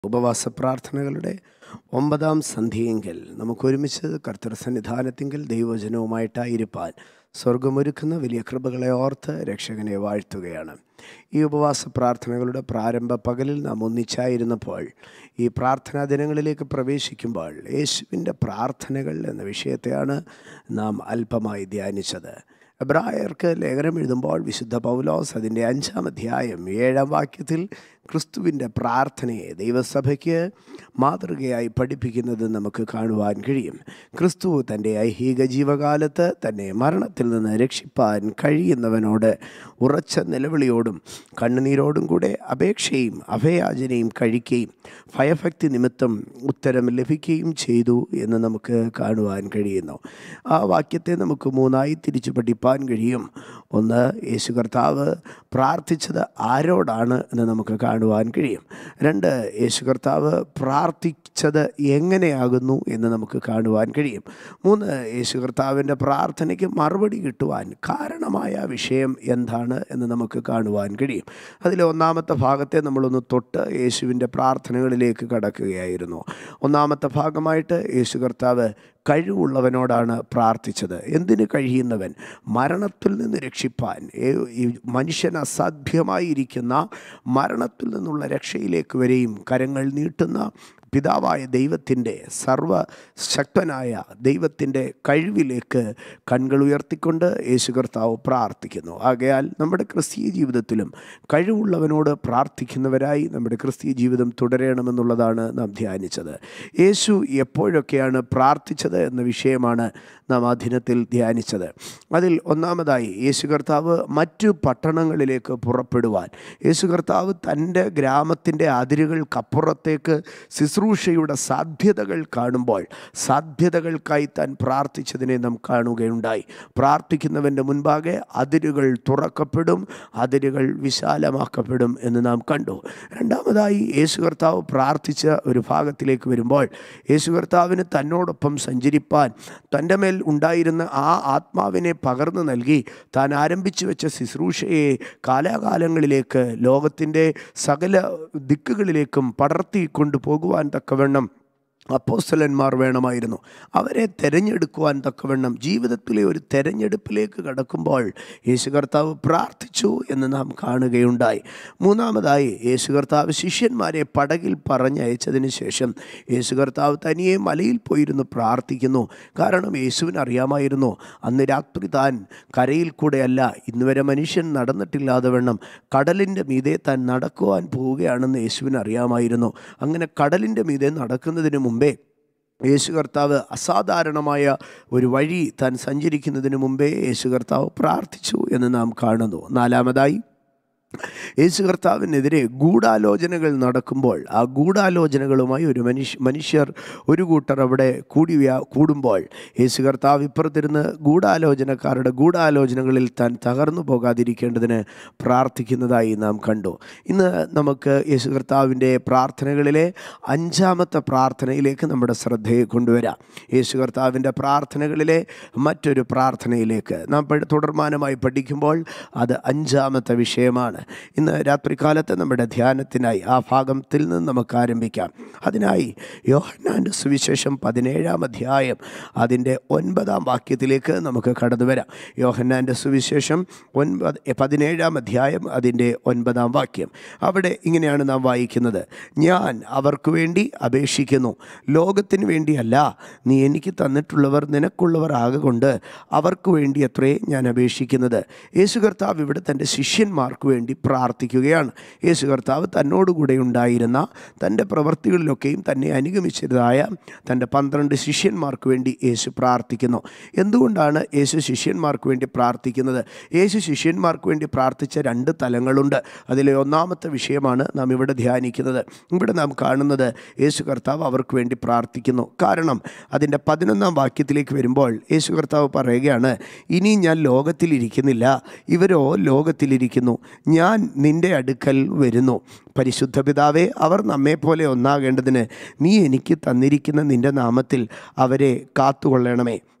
ഉപവാസ പ്രാർത്ഥനകളുടെ ഒമ്പതാം സന്ധ്യയെങ്കിൽ നമുക്കൊരുമിച്ച് കർത്തൃ സന്നിധാനത്തെങ്കിൽ ദൈവജനവുമായിട്ടായിരിക്കാൻ സ്വർഗമൊരുക്കുന്ന വലിയ കൃപകളെ ഓർത്ത് രക്ഷകനെ വാഴ്ത്തുകയാണ് ഈ ഉപവാസ പ്രാർത്ഥനകളുടെ പ്രാരംഭ പകലിൽ നാം ഒന്നിച്ചായിരുന്നപ്പോൾ ഈ പ്രാർത്ഥനാ ദിനങ്ങളിലേക്ക് പ്രവേശിക്കുമ്പോൾ യേശുവിൻ്റെ പ്രാർത്ഥനകൾ എന്ന വിഷയത്തെയാണ് നാം അല്പമായി ധ്യാനിച്ചത് എബ്രായർക്ക് ലേഖനം എഴുതുമ്പോൾ വിശുദ്ധ പൗലോസ് അതിൻ്റെ അഞ്ചാം അധ്യായം ഏഴാം വാക്യത്തിൽ ക്രിസ്തുവിൻ്റെ പ്രാർത്ഥനയെ ദൈവസഭയ്ക്ക് മാതൃകയായി പഠിപ്പിക്കുന്നത് നമുക്ക് കാണുവാൻ കഴിയും ക്രിസ്തു തൻ്റെ ഐഹിക ജീവകാലത്ത് തന്നെ മരണത്തിൽ നിന്ന് രക്ഷിപ്പാൻ കഴിയുന്നവനോട് ഉറച്ച നിലവിളിയോടും കണ്ണുനീരോടും കൂടെ അപേക്ഷയും അഭയാചനയും കഴിക്കുകയും ഭയഭക്തി നിമിത്തം ഉത്തരം ലഭിക്കുകയും ചെയ്തു എന്ന് നമുക്ക് കാണുവാൻ കഴിയുന്നു ആ വാക്യത്തെ നമുക്ക് മൂന്നായി തിരിച്ചു പഠിപ്പാൻ കഴിയും ഒന്ന് യേശു കർത്താവ് പ്രാർത്ഥിച്ചത് ആരോടാണ് എന്ന് നമുക്ക് കാണുവാൻ കഴിയും രണ്ട് യേശു കർത്താവ് പ്രാർത്ഥിച്ചത് എങ്ങനെയാകുന്നു എന്ന് നമുക്ക് കാണുവാൻ കഴിയും മൂന്ന് യേശു കർത്താവിൻ്റെ പ്രാർത്ഥനയ്ക്ക് മറുപടി കിട്ടുവാൻ കാരണമായ വിഷയം എന്താണ് എന്ന് നമുക്ക് കാണുവാൻ കഴിയും അതിലെ ഒന്നാമത്തെ ഭാഗത്തെ നമ്മളൊന്ന് തൊട്ട് യേശുവിൻ്റെ പ്രാർത്ഥനകളിലേക്ക് കടക്കുകയായിരുന്നു ഒന്നാമത്തെ ഭാഗമായിട്ട് യേശു കർത്താവ് കഴിവുള്ളവനോടാണ് പ്രാർത്ഥിച്ചത് എന്തിന് കഴിയുന്നവൻ മരണത്തിൽ നിന്ന് രക്ഷിപ്പാൻ ഏ- ഈ മനുഷ്യൻ അസാധ്യമായിരിക്കുന്ന മരണത്തിൽ നിന്നുള്ള രക്ഷയിലേക്ക് വരെയും കരങ്ങൾ നീട്ടുന്ന പിതാവായ ദൈവത്തിൻ്റെ സർവശക്തനായ ദൈവത്തിൻ്റെ കഴിവിലേക്ക് കൺകൾ ഉയർത്തിക്കൊണ്ട് യേശു കർത്താവ് പ്രാർത്ഥിക്കുന്നു ആകയാൽ നമ്മുടെ ക്രിസ്തീയ ജീവിതത്തിലും കഴിവുള്ളവനോട് പ്രാർത്ഥിക്കുന്നവരായി നമ്മുടെ ക്രിസ്തീയ ജീവിതം തുടരണമെന്നുള്ളതാണ് നാം ധ്യാനിച്ചത് യേശു എപ്പോഴൊക്കെയാണ് പ്രാർത്ഥിച്ചത് എന്ന വിഷയമാണ് നാം ആ ദിനത്തിൽ ധ്യാനിച്ചത് അതിൽ ഒന്നാമതായി യേശു കർത്താവ് മറ്റു പട്ടണങ്ങളിലേക്ക് പുറപ്പെടുവാൻ യേശു കർത്താവ് തൻ്റെ ഗ്രാമത്തിൻ്റെ അതിരുകൾക്കപ്പുറത്തേക്ക് ശുശ്രൂഷയുടെ സാധ്യതകൾ കാണുമ്പോൾ സാധ്യതകൾക്കായി താൻ പ്രാർത്ഥിച്ചതിനെ നാം കാണുകയുണ്ടായി പ്രാർത്ഥിക്കുന്നവൻ്റെ മുൻപാകെ അതിരുകൾ തുറക്കപ്പെടും അതിരുകൾ വിശാലമാക്കപ്പെടും എന്ന് നാം കണ്ടു രണ്ടാമതായി യേശു കർത്താവ് പ്രാർത്ഥിച്ച ഒരു ഭാഗത്തിലേക്ക് വരുമ്പോൾ യേശു കർത്താവിന് തന്നോടൊപ്പം സഞ്ചരിപ്പാൻ തൻ്റെ മേൽ ഉണ്ടായിരുന്ന ആ ആത്മാവിനെ പകർന്നു നൽകി താൻ ആരംഭിച്ചു വെച്ച ശുശ്രൂഷയെ കാലാകാലങ്ങളിലേക്ക് ലോകത്തിൻ്റെ സകല ദിക്കുകളിലേക്കും പടർത്തി കൊണ്ടുപോകുവാൻ തക്കവണ്ണം അപ്പോസ്തലന്മാർ വേണമായിരുന്നു അവരെ തിരഞ്ഞെടുക്കുവാൻ തക്കവണ്ണം ജീവിതത്തിലെ ഒരു തെരഞ്ഞെടുപ്പിലേക്ക് കടക്കുമ്പോൾ യേശു കർത്താവ് പ്രാർത്ഥിച്ചു എന്ന് നാം കാണുകയുണ്ടായി മൂന്നാമതായി യേശു കർത്താവ് ശിഷ്യന്മാരെ പടകിൽ പറഞ്ഞയച്ചതിന് ശേഷം യേശു കർത്താവ് തനിയെ മലയിൽ പോയിരുന്നു പ്രാർത്ഥിക്കുന്നു കാരണം യേശുവിന് അറിയാമായിരുന്നു അന്ന് രാത്രി താൻ കരയിൽ കൂടെയല്ല ഇന്നുവരെ മനുഷ്യൻ നടന്നിട്ടില്ലാതെ വണ്ണം കടലിൻ്റെ മീതെ താൻ നടക്കുവാൻ പോവുകയാണെന്ന് യേശുവിന് അറിയാമായിരുന്നു അങ്ങനെ കടലിൻ്റെ മീതെ നടക്കുന്നതിന് മുമ്പേ യേശു കർത്താവ് അസാധാരണമായ ഒരു വഴി താൻ സഞ്ചരിക്കുന്നതിന് മുമ്പേ യേശു കർത്താവ് പ്രാർത്ഥിച്ചു എന്ന് നാം കാണുന്നു നാലാമതായി യേശു കർത്താവിനെതിരെ ഗൂഢാലോചനകൾ നടക്കുമ്പോൾ ആ ഗൂഢാലോചനകളുമായി ഒരു മനുഷ്യ മനുഷ്യർ ഒരു കൂട്ടർ അവിടെ കൂടി വ്യാ- കൂടുമ്പോൾ യേശു കർത്താവ് ഇപ്പുറത്തിരുന്ന് ഗൂഢാലോചനക്കാരുടെ ഗൂഢാലോചനകളിൽ താൻ തകർന്നു പോകാതിരിക്കേണ്ടതിന് പ്രാർത്ഥിക്കുന്നതായി നാം കണ്ടു ഇന്ന് നമുക്ക് യേശു കർത്താവിൻ്റെ പ്രാർത്ഥനകളിലെ അഞ്ചാമത്തെ പ്രാർത്ഥനയിലേക്ക് നമ്മുടെ ശ്രദ്ധയെ കൊണ്ടുവരാം യേശു കർത്താവിൻ്റെ പ്രാർത്ഥനകളിലെ മറ്റൊരു പ്രാർത്ഥനയിലേക്ക് നാം പ- തുടർമാനമായി പഠിക്കുമ്പോൾ അത് അഞ്ചാമത്തെ വിഷയമാണ് ഇന്ന് രാത്രികാലത്ത് നമ്മുടെ ധ്യാനത്തിനായി ആ ഭാഗത്തിൽ നിന്ന് നമുക്ക് ആരംഭിക്കാം അതിനായി യോഹന്നാൻ്റെ സുവിശേഷം പതിനേഴാം അധ്യായം അതിൻ്റെ ഒൻപതാം വാക്യത്തിലേക്ക് നമുക്ക് കടന്നു വരാം യോഹന്നാൻ്റെ സുവിശേഷം ഒൻപത് പതിനേഴാം അധ്യായം അതിൻ്റെ ഒൻപതാം വാക്യം അവിടെ ഇങ്ങനെയാണ് നാം വായിക്കുന്നത് ഞാൻ അവർക്ക് വേണ്ടി അപേക്ഷിക്കുന്നു ലോകത്തിന് വേണ്ടിയല്ല നീ എനിക്ക് തന്നിട്ടുള്ളവർ നിനക്കുള്ളവർ ആകൊണ്ട് അവർക്ക് വേണ്ടി അത്രേ ഞാൻ അപേക്ഷിക്കുന്നത് യേശു കർത്താവ് ഇവിടെ തൻ്റെ ശിഷ്യന്മാർക്ക് വേണ്ടി പ്രാർത്ഥിക്കുകയാണ് യേശു കർത്താവ് തന്നോടുകൂടെ ഉണ്ടായിരുന്ന തൻ്റെ പ്രവൃത്തികളിലൊക്കെയും തന്നെ അനുഗമിച്ചതായ തൻ്റെ പന്ത്രണ്ട് ശിഷ്യന്മാർക്ക് വേണ്ടി യേശു പ്രാർത്ഥിക്കുന്നു എന്തുകൊണ്ടാണ് യേശു ശിഷ്യന്മാർക്ക് വേണ്ടി പ്രാർത്ഥിക്കുന്നത് യേശു ശിഷ്യന്മാർക്ക് വേണ്ടി പ്രാർത്ഥിച്ച രണ്ട് തലങ്ങളുണ്ട് അതിലെ ഒന്നാമത്തെ വിഷയമാണ് നാം ഇവിടെ ധ്യാനിക്കുന്നത് ഇവിടെ നാം കാണുന്നത് യേശു കർത്താവ് അവർക്ക് വേണ്ടി പ്രാർത്ഥിക്കുന്നു കാരണം അതിൻ്റെ പതിനൊന്നാം വാക്യത്തിലേക്ക് വരുമ്പോൾ യേശു കർത്താവ് പറയുകയാണ് ഇനി ഞാൻ ലോകത്തിലിരിക്കുന്നില്ല ഇവരോ ലോകത്തിലിരിക്കുന്നു ഞാൻ നിൻ്റെ അടുക്കൽ വരുന്നു പരിശുദ്ധ പിതാവേ അവർ നമ്മെപ്പോലെ ഒന്നാകേണ്ടതിന് നീ എനിക്ക് തന്നിരിക്കുന്ന നിൻ്റെ നാമത്തിൽ അവരെ കാത്തുകൊള്ളണമേ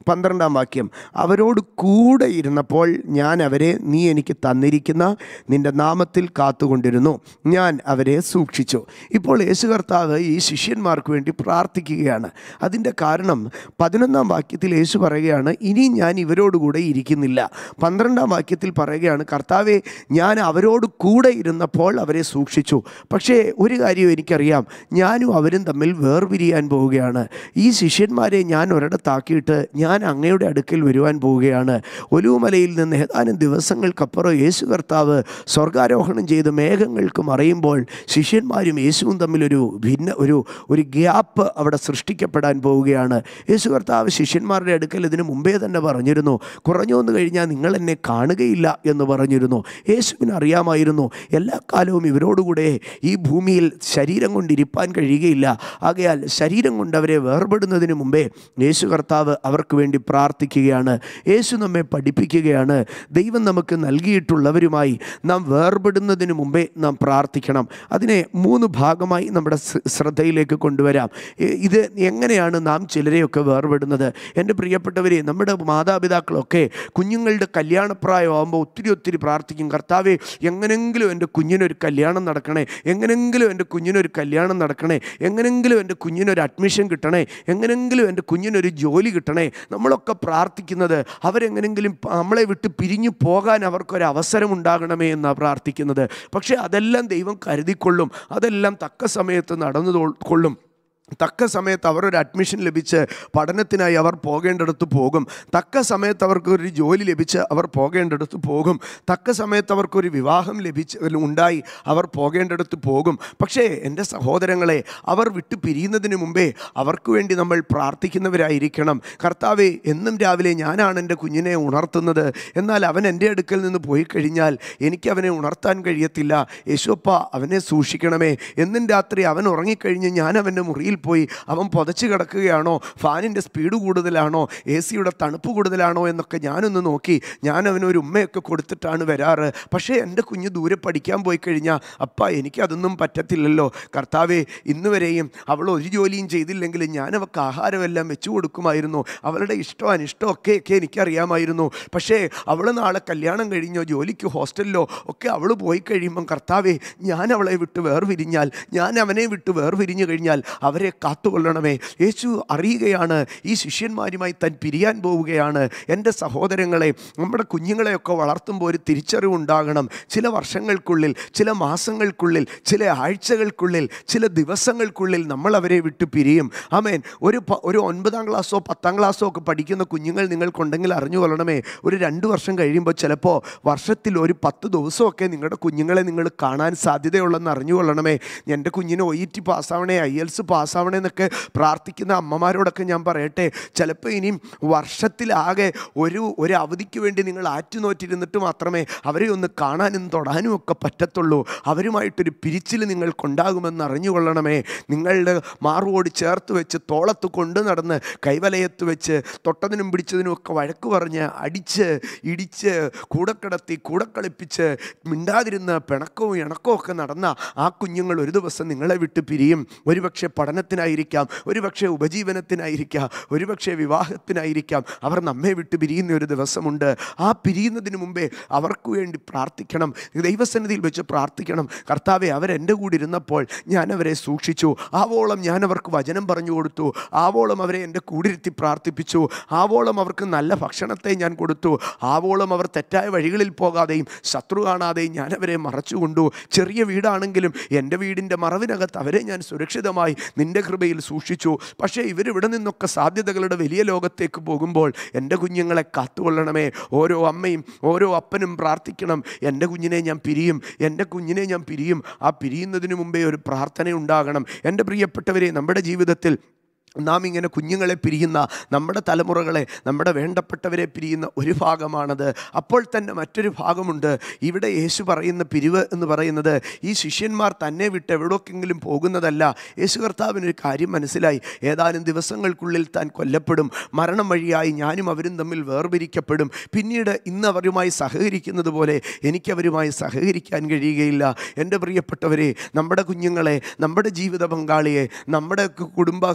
പന്ത്രണ്ടാം വാക്യം അവരോട് കൂടെ ഇരുന്നപ്പോൾ ഞാൻ അവരെ നീ എനിക്ക് തന്നിരിക്കുന്ന നിൻ്റെ നാമത്തിൽ കാത്തുകൊണ്ടിരുന്നു ഞാൻ അവരെ സൂക്ഷിച്ചു ഇപ്പോൾ യേശു കർത്താവ് ഈ ശിഷ്യന്മാർക്ക് വേണ്ടി പ്രാർത്ഥിക്കുകയാണ് അതിൻ്റെ കാരണം പതിനൊന്നാം വാക്യത്തിൽ യേശു പറയുകയാണ് ഇനി ഞാൻ ഇവരോടുകൂടെ ഇരിക്കുന്നില്ല പന്ത്രണ്ടാം വാക്യത്തിൽ പറയുകയാണ് കർത്താവെ ഞാൻ അവരോട് കൂടെ ഇരുന്നപ്പോൾ അവരെ സൂക്ഷിച്ചു പക്ഷേ ഒരു കാര്യം എനിക്കറിയാം ഞാനും അവരും തമ്മിൽ വേർപിരിയാൻ പോവുകയാണ് ഈ ശിഷ്യന്മാരെ ഞാൻ ഒരിടത്താക്കിയിട്ട് ഞാൻ അങ്ങയുടെ അടുക്കൽ വരുവാൻ പോവുകയാണ് ഒലുമലയിൽ നിന്ന് ഏതാനും ദിവസങ്ങൾക്കപ്പുറം യേശു കർത്താവ് സ്വർഗാരോഹണം ചെയ്ത് മേഘങ്ങൾക്ക് മറയുമ്പോൾ ശിഷ്യന്മാരും യേശുവും തമ്മിലൊരു ഭിന്ന ഒരു ഒരു ഗ്യാപ്പ് അവിടെ സൃഷ്ടിക്കപ്പെടാൻ പോവുകയാണ് യേശു കർത്താവ് ശിഷ്യന്മാരുടെ അടുക്കൽ ഇതിനു മുമ്പേ തന്നെ പറഞ്ഞിരുന്നു കുറഞ്ഞു വന്നു കഴിഞ്ഞാൽ നിങ്ങൾ എന്നെ കാണുകയില്ല എന്ന് പറഞ്ഞിരുന്നു യേശുവിന് അറിയാമായിരുന്നു എല്ലാ കാലവും ഇവരോടുകൂടെ ഈ ഭൂമിയിൽ ശരീരം കൊണ്ടിരിപ്പാൻ കഴിയുകയില്ല ആകയാൽ ശരീരം കൊണ്ട് അവരെ വേർപെടുന്നതിന് മുമ്പേ യേശു കർത്താവ് അവർക്ക് വേണ്ടി പ്രാർത്ഥിക്കുകയാണ് യേശു നമ്മെ പഠിപ്പിക്കുകയാണ് ദൈവം നമുക്ക് നൽകിയിട്ടുള്ളവരുമായി നാം വേർപെടുന്നതിന് മുമ്പേ നാം പ്രാർത്ഥിക്കണം അതിനെ മൂന്ന് ഭാഗമായി നമ്മുടെ ശ്ര- ശ്രദ്ധയിലേക്ക് കൊണ്ടുവരാം ഇ- ഇത് എങ്ങനെയാണ് നാം ചിലരെയൊക്കെ വേർപെടുന്നത് എൻ്റെ പ്രിയപ്പെട്ടവരെ നമ്മുടെ മാതാപിതാക്കളൊക്കെ കുഞ്ഞുങ്ങളുടെ കല്യാണപ്രായമാകുമ്പോൾ ഒത്തിരി ഒത്തിരി പ്രാർത്ഥിക്കും കർത്താവെ എങ്ങനെങ്കിലും എൻ്റെ കുഞ്ഞിനൊരു കല്യാണം നടക്കണേ എങ്ങനെങ്കിലും എൻ്റെ കുഞ്ഞിനൊരു കല്യാണം നടക്കണേ എങ്ങനെങ്കിലും എൻ്റെ കുഞ്ഞിനൊരു അഡ്മിഷൻ കിട്ടണേ എങ്ങനെങ്കിലും എൻ്റെ കുഞ്ഞിനൊരു ജോലി കിട്ടണേ നമ്മളൊക്കെ പ്രാർത്ഥിക്കുന്നത് അവരെങ്ങനെങ്കിലും പ- നമ്മളെ വിട്ട് പിരിഞ്ഞു പോകാൻ അവർക്കൊരു അവസരം ഉണ്ടാകണമേ എന്നാണ് പ്രാർത്ഥിക്കുന്നത് പക്ഷേ അതെല്ലാം ദൈവം കരുതിക്കൊള്ളും അതെല്ലാം തക്ക സമയത്ത് നടന്നു തോ- കൊള്ളും തക്ക സമയത്ത് അവർ ഒരു അഡ്മിഷൻ ലഭിച്ച് പഠനത്തിനായി അവർ പോകേണ്ടിടത്ത് പോകും തക്ക സമയത്ത് അവർക്ക് ഒരു ജോലി ലഭിച്ച് അവർ പോകേണ്ടിടത്ത് പോകും തക്ക സമയത്ത് അവർക്കൊരു വിവാഹം ലഭിച്ച് ഉണ്ടായി അവർ പോകേണ്ടിടത്ത് പോകും പക്ഷേ എൻ്റെ സഹോദരങ്ങളെ അവർ വിട്ടു പിരിയുന്നതിന് മുമ്പേ അവർക്ക് വേണ്ടി നമ്മൾ പ്രാർത്ഥിക്കുന്നവരായിരിക്കണം കർത്താവെ എന്നും രാവിലെ ഞാനാണ് എൻ്റെ കുഞ്ഞിനെ ഉണർത്തുന്നത് എന്നാൽ അവൻ എൻ്റെ അടുക്കൽ നിന്ന് പോയി കഴിഞ്ഞാൽ എനിക്ക് അവനെ ഉണർത്താൻ കഴിയത്തില്ല യേശുപ്പ അവനെ സൂക്ഷിക്കണമേ എന്നും രാത്രി അവൻ ഉറങ്ങിക്കഴിഞ്ഞ് ഞാൻ അവൻ്റെ മുറിയിൽ പോയി അവൻ പുതച്ച് കിടക്കുകയാണോ ഫാനിൻ്റെ സ്പീഡ് കൂടുതലാണോ എ സിയുടെ തണുപ്പ് കൂടുതലാണോ എന്നൊക്കെ ഞാനൊന്ന് നോക്കി ഞാൻ അവനൊരു ഉമ്മയൊക്കെ കൊടുത്തിട്ടാണ് വരാറ് പക്ഷേ എൻ്റെ കുഞ്ഞ് ദൂരെ പഠിക്കാൻ പോയി കഴിഞ്ഞാൽ അപ്പ എനിക്കതൊന്നും പറ്റത്തില്ലല്ലോ കർത്താവെ ഇന്ന് വരെയും അവൾ ഒരു ജോലിയും ചെയ്തില്ലെങ്കിൽ ഞാൻ അവൾക്ക് ആഹാരമെല്ലാം വെച്ചു കൊടുക്കുമായിരുന്നു അവളുടെ ഇഷ്ടം അനിഷ്ടം ഒക്കെ ഒക്കെ എനിക്കറിയാമായിരുന്നു പക്ഷേ അവൾ നാളെ കല്യാണം കഴിഞ്ഞോ ജോലിക്ക് ഹോസ്റ്റലിലോ ഒക്കെ അവൾ പോയി കഴിയുമ്പം കർത്താവെ ഞാൻ അവളെ വിട്ട് വേർപിരിഞ്ഞാൽ ഞാൻ അവനെ വിട്ട് വേർപിരിഞ്ഞു കഴിഞ്ഞാൽ അവരെ കാത്തുകൊള്ളണമേ യേശു അറിയുകയാണ് ഈ ശിഷ്യന്മാരുമായി താൻ പിരിയാൻ പോവുകയാണ് എൻ്റെ സഹോദരങ്ങളെ നമ്മുടെ കുഞ്ഞുങ്ങളെയൊക്കെ വളർത്തുമ്പോൾ ഒരു തിരിച്ചറിവുണ്ടാകണം ചില വർഷങ്ങൾക്കുള്ളിൽ ചില മാസങ്ങൾക്കുള്ളിൽ ചില ആഴ്ചകൾക്കുള്ളിൽ ചില ദിവസങ്ങൾക്കുള്ളിൽ നമ്മൾ അവരെ വിട്ട് പിരിയും ആമേൻ ഒരു പ- ഒരു ഒൻപതാം ക്ലാസ്സോ പത്താം ക്ലാസ്സോ ഒക്കെ പഠിക്കുന്ന കുഞ്ഞുങ്ങൾ നിങ്ങൾക്കുണ്ടെങ്കിൽ അറിഞ്ഞു കൊള്ളണമേ ഒരു രണ്ട് വർഷം കഴിയുമ്പോൾ ചിലപ്പോൾ വർഷത്തിൽ ഒരു പത്ത് ദിവസമൊക്കെ നിങ്ങളുടെ കുഞ്ഞുങ്ങളെ നിങ്ങൾ കാണാൻ സാധ്യതയുള്ളതെന്ന് അറിഞ്ഞു കൊള്ളണമേ എൻ്റെ കുഞ്ഞിന് ഒ ഇ ടി പാസ്സാവണേ ഐ എൽസ് പാസ്സാവണേ എന്നൊക്കെ പ്രാർത്ഥിക്കുന്ന അമ്മമാരോടൊക്കെ ഞാൻ പറയട്ടെ ചിലപ്പോൾ ഇനിയും വർഷത്തിലാകെ ഒരു ഒരു അവധിക്ക് വേണ്ടി നിങ്ങൾ ആറ്റുനോറ്റിരുന്നിട്ട് മാത്രമേ അവരെ ഒന്ന് കാണാനും തൊടാനും ഒക്കെ പറ്റത്തുള്ളൂ അവരുമായിട്ടൊരു പിരിച്ചിൽ നിങ്ങൾക്കുണ്ടാകുമെന്ന് അറിഞ്ഞുകൊള്ളണമേ നിങ്ങളുടെ മാറുവോട് ചേർത്ത് വെച്ച് തോളത്ത് കൊണ്ടു നടന്ന് കൈവലയത്ത് വെച്ച് തൊട്ടതിനും പിടിച്ചതിനും ഒക്കെ വഴക്ക് പറഞ്ഞ് അടിച്ച് ഇടിച്ച് കൂടെ കിടത്തി കൂടെ കളിപ്പിച്ച് മിണ്ടാതിരുന്ന് പിണക്കവും ഇണക്കവും ഒക്കെ നടന്ന ആ കുഞ്ഞുങ്ങൾ ഒരു ദിവസം നിങ്ങളെ വിട്ട് പിരിയും ഒരുപക്ഷെ പഠനത്തിനായിരിക്കാം ഒരുപക്ഷെ ഉപജീവനത്തിനായിരിക്കാം ഒരുപക്ഷെ വിവാഹത്തിനായിരിക്കാം അവർ നമ്മെ വിട്ട് പിരിയുന്ന ഒരു ദിവസമുണ്ട് ആ പിരിയുന്നതിന് മുമ്പേ അവർക്ക് വേണ്ടി പ്രാർത്ഥിക്കണം ദൈവസന്നിധിയിൽ വെച്ച് പ്രാർത്ഥിക്കണം കർത്താവെ അവരെൻ്റെ കൂടെ ഇരുന്നപ്പോൾ ഞാൻ അവരെ സൂക്ഷിച്ചു ആവോളം ഞാൻ അവർക്ക് വചനം പറഞ്ഞു കൊടുത്തു ആവോളം അവരെ എൻ്റെ കൂടിരുത്തി പ്രാർത്ഥിപ്പിച്ചു ആവോളം അവർക്ക് നല്ല ഭക്ഷണത്തെ ഞാൻ കൊടുത്തു ആവോളം അവർ തെറ്റായ വഴികളിൽ പോകാതെയും ശത്രു കാണാതെയും ഞാൻ അവരെ മറച്ചുകൊണ്ടു ചെറിയ വീടാണെങ്കിലും എൻ്റെ വീടിൻ്റെ മറവിനകത്ത് അവരെ ഞാൻ സുരക്ഷിതമായി നിൻ്റെ കൃപയിൽ സൂക്ഷിച്ചു പക്ഷേ ഇവരിവിടെ നിന്നൊക്കെ സാധ്യതകളുടെ വലിയ ലോകത്തേക്ക് പോകുമ്പോൾ എൻ്റെ കുഞ്ഞുങ്ങളെ കാത്തുകൊള്ളണമേ ഓരോ അമ്മയും ഓരോ അപ്പനും പ്രാർത്ഥിക്കണം എൻ്റെ കുഞ്ഞിനെ ഞാൻ പിരിയും എൻ്റെ കുഞ്ഞിനെ ഞാൻ പിരിയും ആ പിരിയുന്നതിന് മുമ്പേ ഒരു പ്രാർത്ഥന ഉണ്ടാകണം എൻ്റെ പ്രിയപ്പെട്ടവരെ നമ്മുടെ ജീവിതത്തിൽ നാം ഇങ്ങനെ കുഞ്ഞുങ്ങളെ പിരിയുന്ന നമ്മുടെ തലമുറകളെ നമ്മുടെ വേണ്ടപ്പെട്ടവരെ പിരിയുന്ന ഒരു ഭാഗമാണത് അപ്പോൾ തന്നെ മറ്റൊരു ഭാഗമുണ്ട് ഇവിടെ യേശു പറയുന്ന പിരിവ് എന്ന് പറയുന്നത് ഈ ശിഷ്യന്മാർ തന്നെ വിട്ട് എവിടേക്കെങ്കിലും പോകുന്നതല്ല യേശു കർത്താവിനൊരു കാര്യം മനസ്സിലായി ഏതാനും ദിവസങ്ങൾക്കുള്ളിൽ താൻ കൊല്ലപ്പെടും മരണം വഴിയായി ഞാനും അവരും തമ്മിൽ വേർപിരിക്കപ്പെടും പിന്നീട് ഇന്ന് അവരുമായി സഹകരിക്കുന്നത് പോലെ എനിക്കവരുമായി സഹകരിക്കാൻ കഴിയുകയില്ല എൻ്റെ പ്രിയപ്പെട്ടവരെ നമ്മുടെ കുഞ്ഞുങ്ങളെ നമ്മുടെ ജീവിത പങ്കാളിയെ നമ്മുടെ കു- കുടുംബത്തെ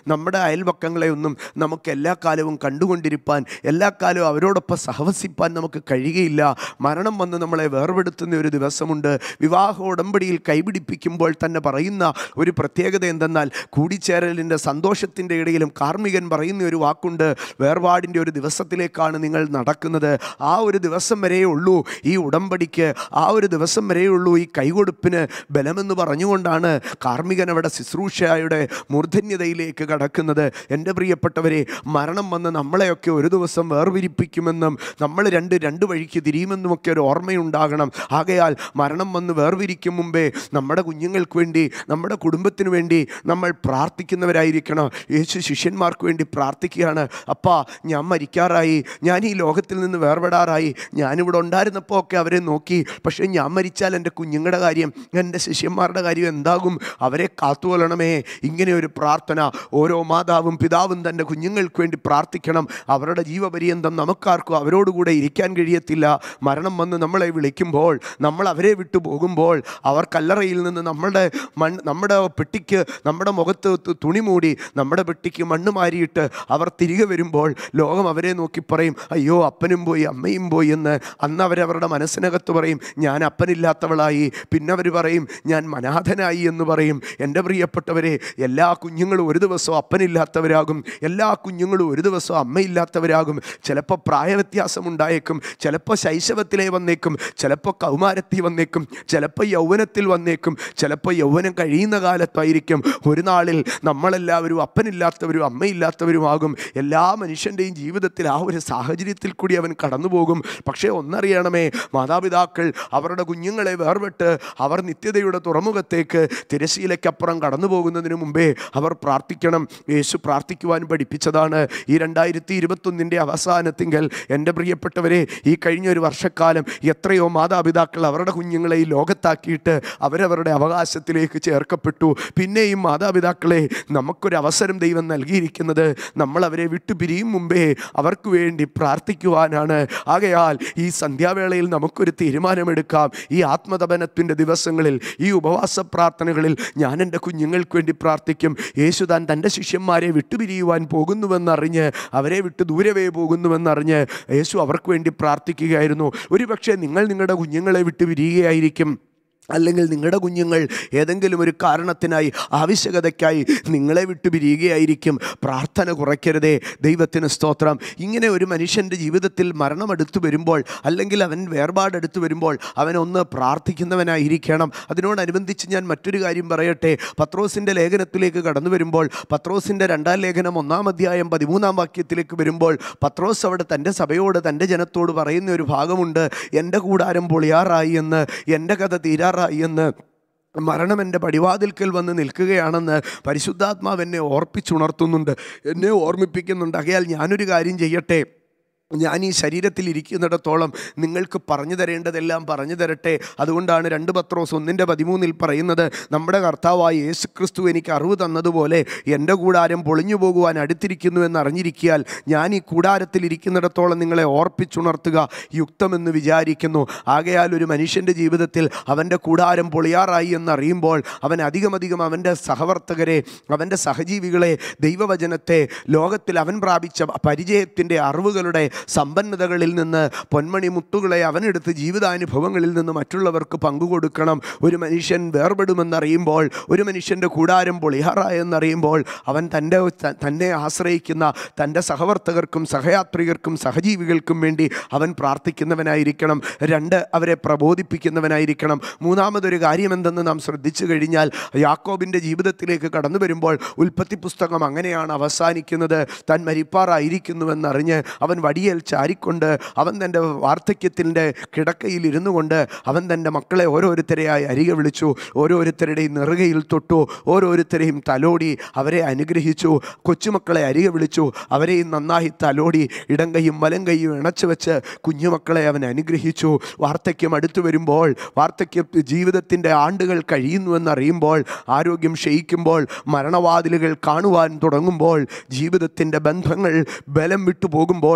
നമ്മുടെ അയൽപക്കങ്ങളെ ഒന്നും നമുക്ക് എല്ലാ കാലവും കണ്ടുകൊണ്ടിരിപ്പാൻ എല്ലാ കാലവും അവരോടൊപ്പം സഹവസിപ്പാൻ നമുക്ക് കഴിയുകയില്ല മരണം വന്ന് നമ്മളെ വേർപെടുത്തുന്ന ഒരു ദിവസമുണ്ട് വിവാഹ ഉടമ്പടിയിൽ കൈപിടിപ്പിക്കുമ്പോൾ തന്നെ പറയുന്ന ഒരു പ്രത്യേകത എന്തെന്നാൽ കൂടിച്ചേരലിൻ്റെ സന്തോഷത്തിൻ്റെ ഇടയിലും കാർമ്മികൻ പറയുന്ന ഒരു വാക്കുണ്ട് വേർപാടിൻ്റെ ഒരു ദിവസത്തിലേക്കാണ് നിങ്ങൾ നടക്കുന്നത് ആ ഒരു ദിവസം വരെയേ ഉള്ളൂ ഈ ഉടമ്പടിക്ക് ആ ഒരു ദിവസം വരെയേ ഉള്ളൂ ഈ കൈകൊടുപ്പിന് ബലമെന്ന് പറഞ്ഞുകൊണ്ടാണ് കാർമ്മികൻ അവിടെ ശുശ്രൂഷയുടെ മൂർധന്യതയിലേക്ക് കടക്കുന്നത് എൻ്റെ പ്രിയപ്പെട്ടവരെ മരണം വന്ന് നമ്മളെയൊക്കെ ഒരു ദിവസം വേർപിരിപ്പിക്കുമെന്നും നമ്മൾ രണ്ട് രണ്ട് വഴിക്ക് തിരിയുമെന്നുമൊക്കെ ഒരു ഓർമ്മയുണ്ടാകണം ആകയാൽ മരണം വന്ന് വേർപിരിക്കും മുമ്പേ നമ്മുടെ കുഞ്ഞുങ്ങൾക്ക് വേണ്ടി നമ്മുടെ കുടുംബത്തിന് വേണ്ടി നമ്മൾ പ്രാർത്ഥിക്കുന്നവരായിരിക്കണം യേശു ശിഷ്യന്മാർക്ക് വേണ്ടി പ്രാർത്ഥിക്കുകയാണ് അപ്പാ ഞാൻ മരിക്കാറായി ഞാൻ ഈ ലോകത്തിൽ നിന്ന് വേർപെടാറായി ഞാനിവിടെ ഉണ്ടായിരുന്നപ്പോൾ ഒക്കെ അവരെ നോക്കി പക്ഷേ ഞാൻ മരിച്ചാൽ എൻ്റെ കുഞ്ഞുങ്ങളുടെ കാര്യം എൻ്റെ ശിഷ്യന്മാരുടെ കാര്യം എന്താകും അവരെ കാത്തുകൊള്ളണമേ ഇങ്ങനെ ഒരു പ്രാർത്ഥന ഓരോ മാതാവും പിതാവും തൻ്റെ കുഞ്ഞുങ്ങൾക്ക് വേണ്ടി പ്രാർത്ഥിക്കണം അവരുടെ ജീവപര്യന്തം നമുക്കാർക്കും അവരോടുകൂടെ ഇരിക്കാൻ കഴിയത്തില്ല മരണം വന്ന് നമ്മളെ വിളിക്കുമ്പോൾ നമ്മൾ അവരെ വിട്ടു പോകുമ്പോൾ അവർ കല്ലറയിൽ നിന്ന് നമ്മുടെ മൺ നമ്മുടെ പെട്ടിക്ക് നമ്മുടെ മുഖത്ത് തു- തുണി മൂടി നമ്മുടെ പെട്ടിക്ക് മണ്ണ് മാരിയിട്ട് അവർ തിരികെ വരുമ്പോൾ ലോകം അവരെ നോക്കി പറയും അയ്യോ അപ്പനും പോയി അമ്മയും പോയി എന്ന് അന്ന് അവരവരുടെ മനസ്സിനകത്ത് പറയും ഞാൻ അപ്പനില്ലാത്തവളായി പിന്നെ അവർ പറയും ഞാൻ മനാഥനായി എന്ന് പറയും എൻ്റെ പ്രിയപ്പെട്ടവരെ എല്ലാ കുഞ്ഞുങ്ങളും ഒരു ദിവസം അപ്പനില്ലാത്തവരാകും എല്ലാ കുഞ്ഞുങ്ങളും ഒരു ദിവസം അമ്മയില്ലാത്തവരാകും ചിലപ്പോൾ പ്രായവ്യത്യാസം ഉണ്ടായേക്കും ചിലപ്പോൾ ശൈശവത്തിലേ വന്നേക്കും ചിലപ്പോൾ കൗമാരത്തിൽ വന്നേക്കും ചിലപ്പോൾ യൗവനത്തിൽ വന്നേക്കും ചിലപ്പോൾ യൗവനം കഴിയുന്ന കാലത്തായിരിക്കും ഒരു നാളിൽ നമ്മളെല്ലാവരും അപ്പനില്ലാത്തവരും അമ്മയില്ലാത്തവരുമാകും എല്ലാ മനുഷ്യൻ്റെയും ജീവിതത്തിൽ ആ ഒരു സാഹചര്യത്തിൽ കൂടി അവൻ കടന്നു പോകും പക്ഷേ ഒന്നറിയണമേ മാതാപിതാക്കൾ അവരുടെ കുഞ്ഞുങ്ങളെ വേർപെട്ട് അവർ നിത്യതയുടെ തുറമുഖത്തേക്ക് തിരശീലയ്ക്കപ്പുറം കടന്നു പോകുന്നതിന് മുമ്പേ അവർ പ്രാർത്ഥിക്കണം യേശു പ്രാർത്ഥിക്കുവാൻ പഠിപ്പിച്ചതാണ് ഈ രണ്ടായിരത്തി ഇരുപത്തൊന്നിൻ്റെ അവസാനത്തിങ്കൽ എൻ്റെ പ്രിയപ്പെട്ടവരെ ഈ കഴിഞ്ഞ ഒരു വർഷക്കാലം എത്രയോ മാതാപിതാക്കൾ അവരുടെ കുഞ്ഞുങ്ങളെ ഈ ലോകത്താക്കിയിട്ട് അവരവരുടെ അവകാശത്തിലേക്ക് ചേർക്കപ്പെട്ടു പിന്നെയും മാതാപിതാക്കളെ നമുക്കൊരു അവസരം ദൈവം നൽകിയിരിക്കുന്നത് നമ്മൾ അവരെ വിട്ടു പിരിയും മുമ്പേ അവർക്ക് വേണ്ടി പ്രാർത്ഥിക്കുവാനാണ് ആകയാൽ ഈ സന്ധ്യാവേളയിൽ നമുക്കൊരു തീരുമാനമെടുക്കാം ഈ ആത്മതപനത്തിൻ്റെ ദിവസങ്ങളിൽ ഈ ഉപവാസ പ്രാർത്ഥനകളിൽ ഞാൻ എൻ്റെ കുഞ്ഞുങ്ങൾക്ക് വേണ്ടി പ്രാർത്ഥിക്കും യേശു താൻ തൻ്റെ ശിഷ്യന്മാരെ വിട്ടുപിരിയുവാൻ പോകുന്നുവെന്നറിഞ്ഞ് അവരെ വിട്ട് ദൂരവേ പോകുന്നുവെന്നറിഞ്ഞ് യേശു അവർക്ക് വേണ്ടി പ്രാർത്ഥിക്കുകയായിരുന്നു ഒരുപക്ഷെ നിങ്ങൾ നിങ്ങളുടെ കുഞ്ഞുങ്ങളെ വിട്ട് പിരിയുകയായിരിക്കും അല്ലെങ്കിൽ നിങ്ങളുടെ കുഞ്ഞുങ്ങൾ ഏതെങ്കിലും ഒരു കാരണത്തിനായി ആവശ്യകതയ്ക്കായി നിങ്ങളെ വിട്ടു പിരിയുകയായിരിക്കും പ്രാർത്ഥന കുറയ്ക്കരുതേ ദൈവത്തിന് സ്തോത്രം ഇങ്ങനെ ഒരു മനുഷ്യൻ്റെ ജീവിതത്തിൽ മരണം അടുത്തു വരുമ്പോൾ അല്ലെങ്കിൽ അവൻ വേർപാടെടുത്തു വരുമ്പോൾ അവൻ ഒന്ന് പ്രാർത്ഥിക്കുന്നവനായിരിക്കണം അതിനോടനുബന്ധിച്ച് ഞാൻ മറ്റൊരു കാര്യം പറയട്ടെ പത്രോസിൻ്റെ ലേഖനത്തിലേക്ക് കടന്നു വരുമ്പോൾ പത്രോസിൻ്റെ രണ്ടാം ലേഖനം ഒന്നാം അധ്യായം പതിമൂന്നാം വാക്യത്തിലേക്ക് വരുമ്പോൾ പത്രോസ് അവിടെ തൻ്റെ സഭയോട് തൻ്റെ ജനത്തോട് പറയുന്ന ഒരു ഭാഗമുണ്ട് എൻ്റെ കൂടാരം പൊളിയാറായി എന്ന് എൻ്റെ കഥ തീരാറായി എന്ന് മരണം എൻ്റെ പടിവാതിൽക്കൽ വന്ന് നിൽക്കുകയാണെന്ന് പരിശുദ്ധാത്മാവ് എന്നെ ഓർപ്പിച്ചുണർത്തുന്നുണ്ട് എന്നെ ഓർമ്മിപ്പിക്കുന്നുണ്ട് ആകയാൽ ഞാനൊരു കാര്യം ചെയ്യട്ടെ ഞാൻ ഈ ശരീരത്തിൽ ഇരിക്കുന്നിടത്തോളം നിങ്ങൾക്ക് പറഞ്ഞു തരേണ്ടതെല്ലാം പറഞ്ഞു തരട്ടെ അതുകൊണ്ടാണ് രണ്ട് പത്രോസ് ഒന്നിൻ്റെ പതിമൂന്നിൽ പറയുന്നത് നമ്മുടെ കർത്താവായ യേശു ക്രിസ്തു എനിക്ക് അറിവ് തന്നതുപോലെ എൻ്റെ കൂടാരം പൊളിഞ്ഞു പോകുവാൻ അടുത്തിരിക്കുന്നു എന്ന് അറിഞ്ഞിരിക്കിയാൽ ഞാൻ ഈ കൂടാരത്തിൽ ഇരിക്കുന്നിടത്തോളം നിങ്ങളെ ഓർപ്പിച്ചുണർത്തുക യുക്തമെന്ന് വിചാരിക്കുന്നു ആകയാൽ ഒരു മനുഷ്യൻ്റെ ജീവിതത്തിൽ അവൻ്റെ കൂടാരം പൊളിയാറായി എന്നറിയുമ്പോൾ അവൻ അധികമധികം അവൻ്റെ സഹവർത്തകരെ അവൻ്റെ സഹജീവികളെ ദൈവവചനത്തെ ലോകത്തിൽ അവൻ പ്രാപിച്ച പരിചയത്തിൻ്റെ അറിവുകളുടെ സമ്പന്നതകളിൽ നിന്ന് പൊന്മണി മുത്തുകളെ അവനെടുത്ത് ജീവിതാനുഭവങ്ങളിൽ നിന്ന് മറ്റുള്ളവർക്ക് പങ്കുകൊടുക്കണം ഒരു മനുഷ്യൻ വേർപെടുമെന്നറിയുമ്പോൾ ഒരു മനുഷ്യൻ്റെ കൂടാരം പൊളിയാറായെന്നറിയുമ്പോൾ അവൻ തൻ്റെ ത- തന്നെ ആശ്രയിക്കുന്ന തൻ്റെ സഹവർത്തകർക്കും സഹയാത്രികർക്കും സഹജീവികൾക്കും വേണ്ടി അവൻ പ്രാർത്ഥിക്കുന്നവനായിരിക്കണം രണ്ട് അവരെ പ്രബോധിപ്പിക്കുന്നവനായിരിക്കണം മൂന്നാമതൊരു കാര്യം എന്തെന്ന് നാം ശ്രദ്ധിച്ചു കഴിഞ്ഞാൽ യാക്കോബിൻ്റെ ജീവിതത്തിലേക്ക് കടന്നു വരുമ്പോൾ ഉൽപ്പത്തി പുസ്തകം അങ്ങനെയാണ് അവസാനിക്കുന്നത് താൻ മരിപ്പാറായിരിക്കുന്നുവെന്നറിഞ്ഞ് അവൻ വടിയേൽ ചാരിക്കൊണ്ട് അവൻ തൻ്റെ വാർദ്ധക്യത്തിൻ്റെ കിടക്കയിൽ ഇരുന്നു കൊണ്ട് അവൻ തൻ്റെ മക്കളെ ഓരോരുത്തരെയായി അരികെ വിളിച്ചു ഓരോരുത്തരുടെയും നെറുകയിൽ തൊട്ടു ഓരോരുത്തരെയും തലോടി അവരെ അനുഗ്രഹിച്ചു കൊച്ചുമക്കളെ അരികെ വിളിച്ചു അവരെയും നന്നായി തലോടി ഇടം കൈയും വലം കൈയും ഇണച്ചു വെച്ച് കുഞ്ഞുമക്കളെ അവൻ അനുഗ്രഹിച്ചു വാർദ്ധക്യം അടുത്തു വരുമ്പോൾ വാർദ്ധക്യ ജീവിതത്തിൻ്റെ ആണ്ടുകൾ കഴിയുന്നുവെന്നറിയുമ്പോൾ ആരോഗ്യം ക്ഷയിക്കുമ്പോൾ മരണവാതിലുകൾ കാണുവാൻ തുടങ്ങുമ്പോൾ ജീവിതത്തിൻ്റെ ബന്ധങ്ങൾ ബലം വിട്ടു പോകുമ്പോൾ